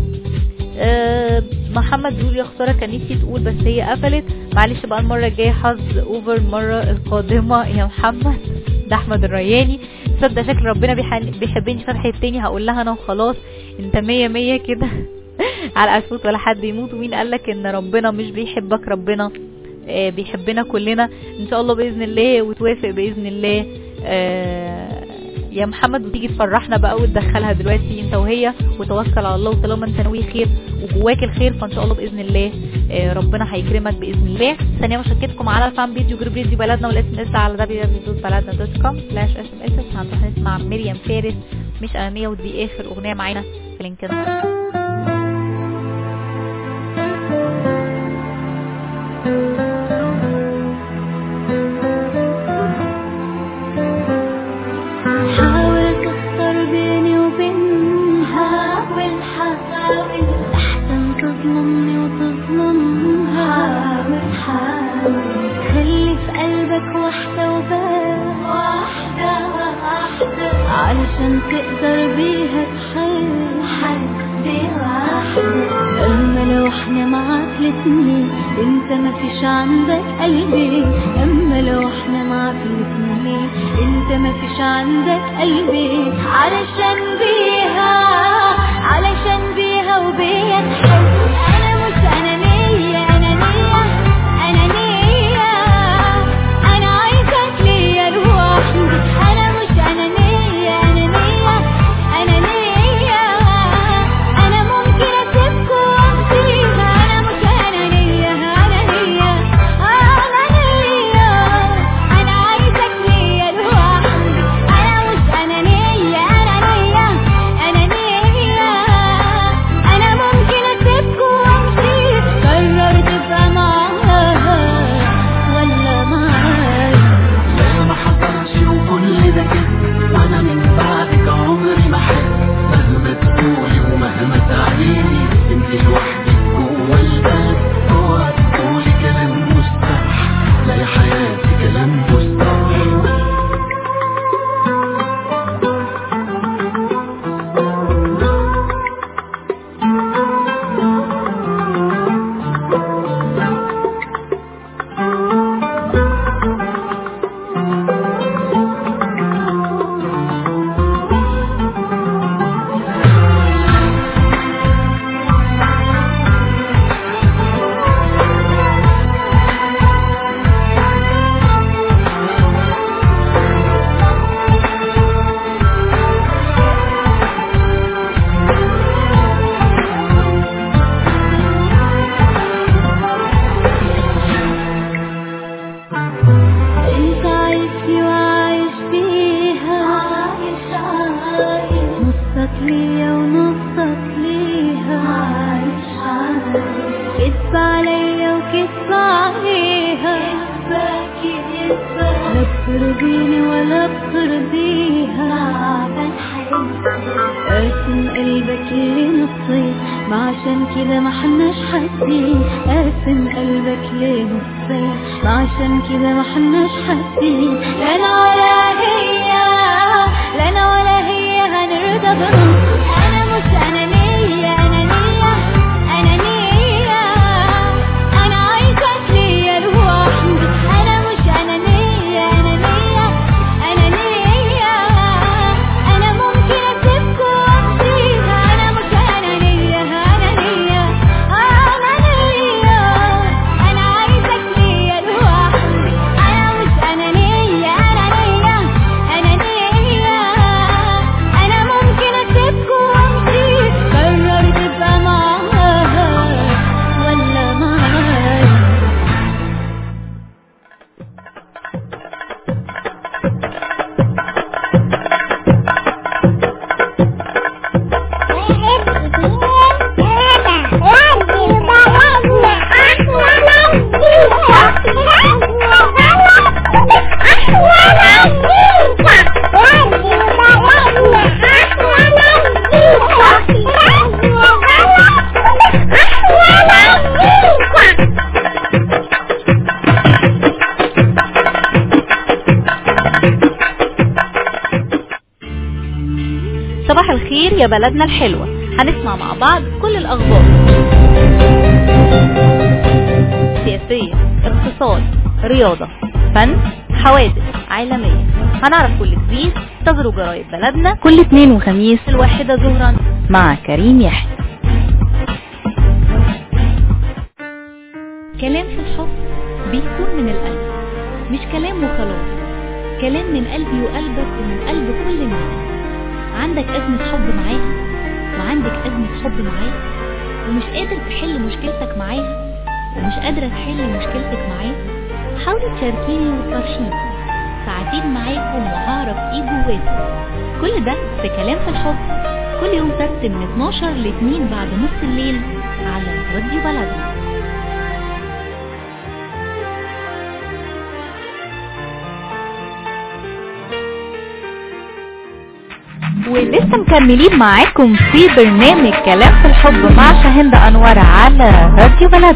آه محمد بيقول يا خساره كان نفسي تقول بس هي قفلت معلش بقى المره الجايه حظ اوفر المره القادمه يا محمد ده احمد الرياني تصدق شكل ربنا بيحن- بيحبني فرحه تاني هقول لها انا وخلاص انت مية مية كده على اسفوت ولا حد يموت ومين قالك ان ربنا مش بيحبك ربنا آه، بيحبنا كلنا ان شاء الله باذن الله وتوافق باذن الله آه، يا محمد وتيجي تفرحنا بقى وتدخلها دلوقتي انت وهي وتوكل على الله وطالما انت ناوي خير وجواك الخير فان شاء الله باذن الله آه، ربنا هيكرمك باذن الله ثانيه مشاركتكم على الفان بيج وجروب راديو بلدنا والاس ام اس على www.baladna.com سلاش اس ام اس هنروح نسمع مريم فارس مش انانيه ودي اخر اغنيه معانا في لينكدين حاول تختار بيني وبينها حاول حاول أحسن تظلمني وتظلمها حاول حاول خلي في قلبك واحدة وبس واحدة واحدة علشان تقدر بيها تحل حد واحدة أما لو احنا معاك الاتنين انت مفيش عندك قلبي أما لو احنا معاك الاتنين انت مفيش عندك قلبي علشان بيها علشان بيها وبيا تحس انا مش انانية انانية انانية انا عايزك ليا لوحدي انا مش انانية انانية انانية انا ممكن اسيبكوا وامشيها انا مش انانية انانية انانية انا عايزك ليا لوحدي انا مش انانية انانية ليا ونصك ليها عايش عايش كذب عليا وكذب عليها كذبك يكذبك لا بترضيني ولا بترضيها قاسم قلبك لنصين ما عشان كده ما حناش حاسين قاسم قلبك لنصين ما عشان كده ما حناش حاسين لا انا ولا هي لا انا ولا هي هنرضى بنص انا مش انانية انانية انانية انا عايزك ليا لوحدي انا مش انانية انانية انانية انا ممكن اسيبكوا وامشيها انا مش انانية انانية انانية انا عايزك ليا لوحدي انا مش انانية انانية انانية انا ممكن اسيبكوا وامشي قرر تبقى معاها ولا معايا صباح الخير يا بلدنا الحلوة هنسمع مع بعض كل الأخبار سياسية اقتصاد رياضة فن حوادث عالمية هنعرف كل جديد انتظروا جرايد بلدنا كل اثنين وخميس الواحدة ظهرا مع كريم يحيى كلام في الحب بيكون من القلب مش كلام وخلاص كلام من قلبي وقلبك ومن قلب كل الناس عندك أزمة حب معاها وعندك أزمة حب معاه ومش قادر تحل مشكلتك معاها ومش قادرة تحل مشكلتك معاه حاولي تشاركيني وتفرشيني ساعتين معاكم وهعرف ايه جواكم كل ده في كلام في الحب كل يوم سبت من 12 ل 2 بعد نص الليل على راديو بلدنا ولسه مكملين معاكم في برنامج كلام في الحب مع شاهند انور على راديو بلد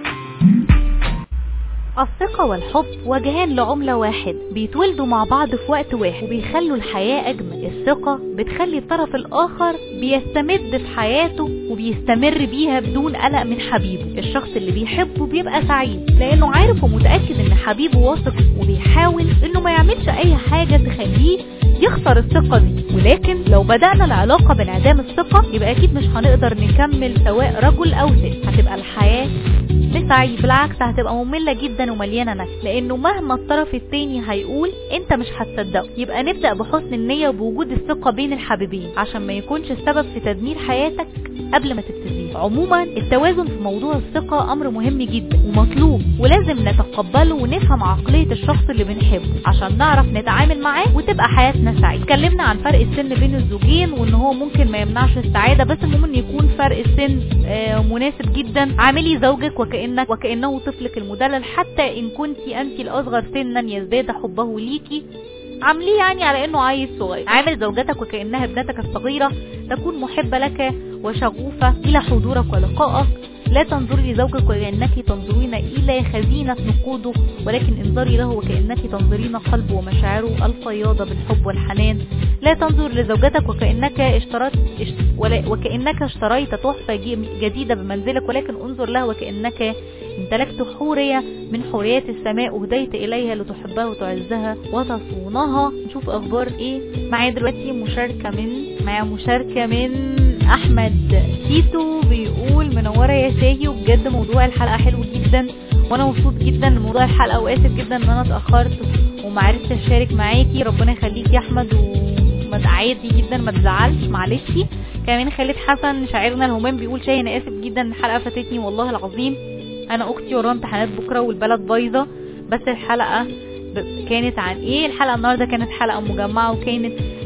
الثقة والحب وجهان لعملة واحد بيتولدوا مع بعض في وقت واحد وبيخلوا الحياة أجمل الثقة بتخلي الطرف الآخر بيستمد في حياته وبيستمر بيها بدون قلق من حبيبه الشخص اللي بيحبه بيبقى سعيد لأنه عارف ومتأكد إن حبيبه واثق وبيحاول إنه ما يعملش أي حاجة تخليه يخسر الثقة دي ولكن لو بدأنا العلاقة بانعدام الثقة يبقى أكيد مش هنقدر نكمل سواء رجل أو ست هتبقى الحياة مش سعيد بالعكس هتبقى مملة جدا ومليانة نكد لأنه مهما الطرف التاني هيقول أنت مش هتصدقه يبقى نبدأ بحسن النية وبوجود الثقة بين الحبيبين عشان ما يكونش السبب في تدمير حياتك قبل ما تبتديها عموما التوازن في موضوع الثقة أمر مهم جدا ومطلوب ولازم نتقبله ونفهم عقلية الشخص اللي بنحبه عشان نعرف نتعامل معاه وتبقى حياتنا سعيدة اتكلمنا عن فرق السن بين الزوجين وان هو ممكن ما يمنعش السعادة بس المهم ان يكون فرق السن آه، مناسب جدا عاملي زوجك وكأنك وكأنه طفلك المدلل حتى ان كنت انت الاصغر سنا يزداد حبه ليكي عامليه يعني على انه عيل صغير عامل زوجتك وكأنها ابنتك الصغيرة تكون محبة لك وشغوفة الى حضورك ولقائك لا تنظري لزوجك وكأنك تنظرين إلى خزينة نقوده ولكن انظري له وكأنك تنظرين قلبه ومشاعره الفياضة بالحب والحنان لا تنظر لزوجتك وكأنك اشتريت اشت ولا- وكأنك اشتريت تحفة جي- جديدة بمنزلك ولكن انظر لها وكأنك امتلكت حورية من حوريات السماء وهديت إليها لتحبها وتعزها وتصونها نشوف أخبار إيه معايا دلوقتي مشاركة من معايا مشاركة من أحمد تيتو بيقول منورة يا شاهي وبجد موضوع الحلقة حلو جدا وأنا مبسوط جدا لموضوع الحلقة وآسف جدا إن أنا اتأخرت ومعرفتش أشارك معاكي ربنا يخليك يا أحمد وما عادي جدا ما تزعلش معلش كمان خالد حسن شاعرنا الهمام بيقول شاهي أنا آسف جدا إن الحلقة فاتتني والله العظيم أنا أختي وراها امتحانات بكرة والبلد بايظة بس الحلقة ب- كانت عن ايه الحلقة النهاردة كانت حلقة مجمعة وكانت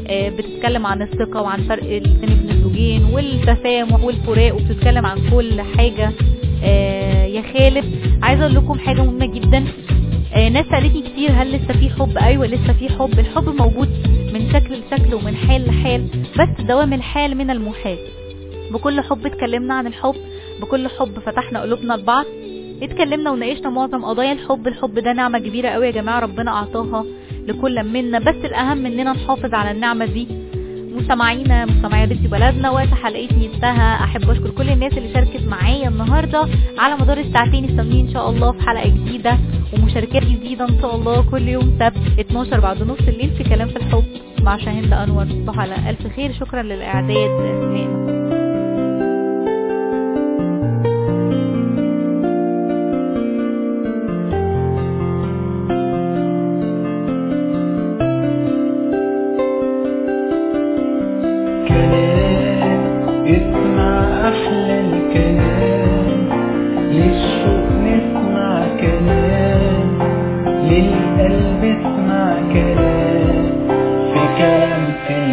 آه، بتتكلم عن الثقة وعن فرق السن بين الزوجين والتسامح والفراق وبتتكلم عن كل حاجة آه، يا خالد عايزة اقول لكم حاجة مهمة جدا آه، ناس سألتني كتير هل لسه في حب ايوه لسه في حب الحب موجود من شكل لشكل ومن حال لحال بس دوام الحال من المحال بكل حب اتكلمنا عن الحب بكل حب فتحنا قلوبنا لبعض اتكلمنا وناقشنا معظم قضايا الحب الحب ده نعمة كبيرة قوي يا جماعة ربنا اعطاها لكل منا بس الاهم اننا نحافظ على النعمة دي مستمعينا مستمعي راديو بلدنا وقت حلقتني انتهى احب اشكر كل الناس اللي شاركت معايا النهارده على مدار الساعتين السامعين ان شاء الله في حلقه جديده ومشاركات جديده ان شاء الله كل يوم سبت 12 بعد نص الليل في كلام في الحب مع شاهين انور تصبحوا على الف خير شكرا للاعداد نعمه كلام اسمع أحلى الكلام للشوق نسمع كلام للقلب اسمع كلام في كلام في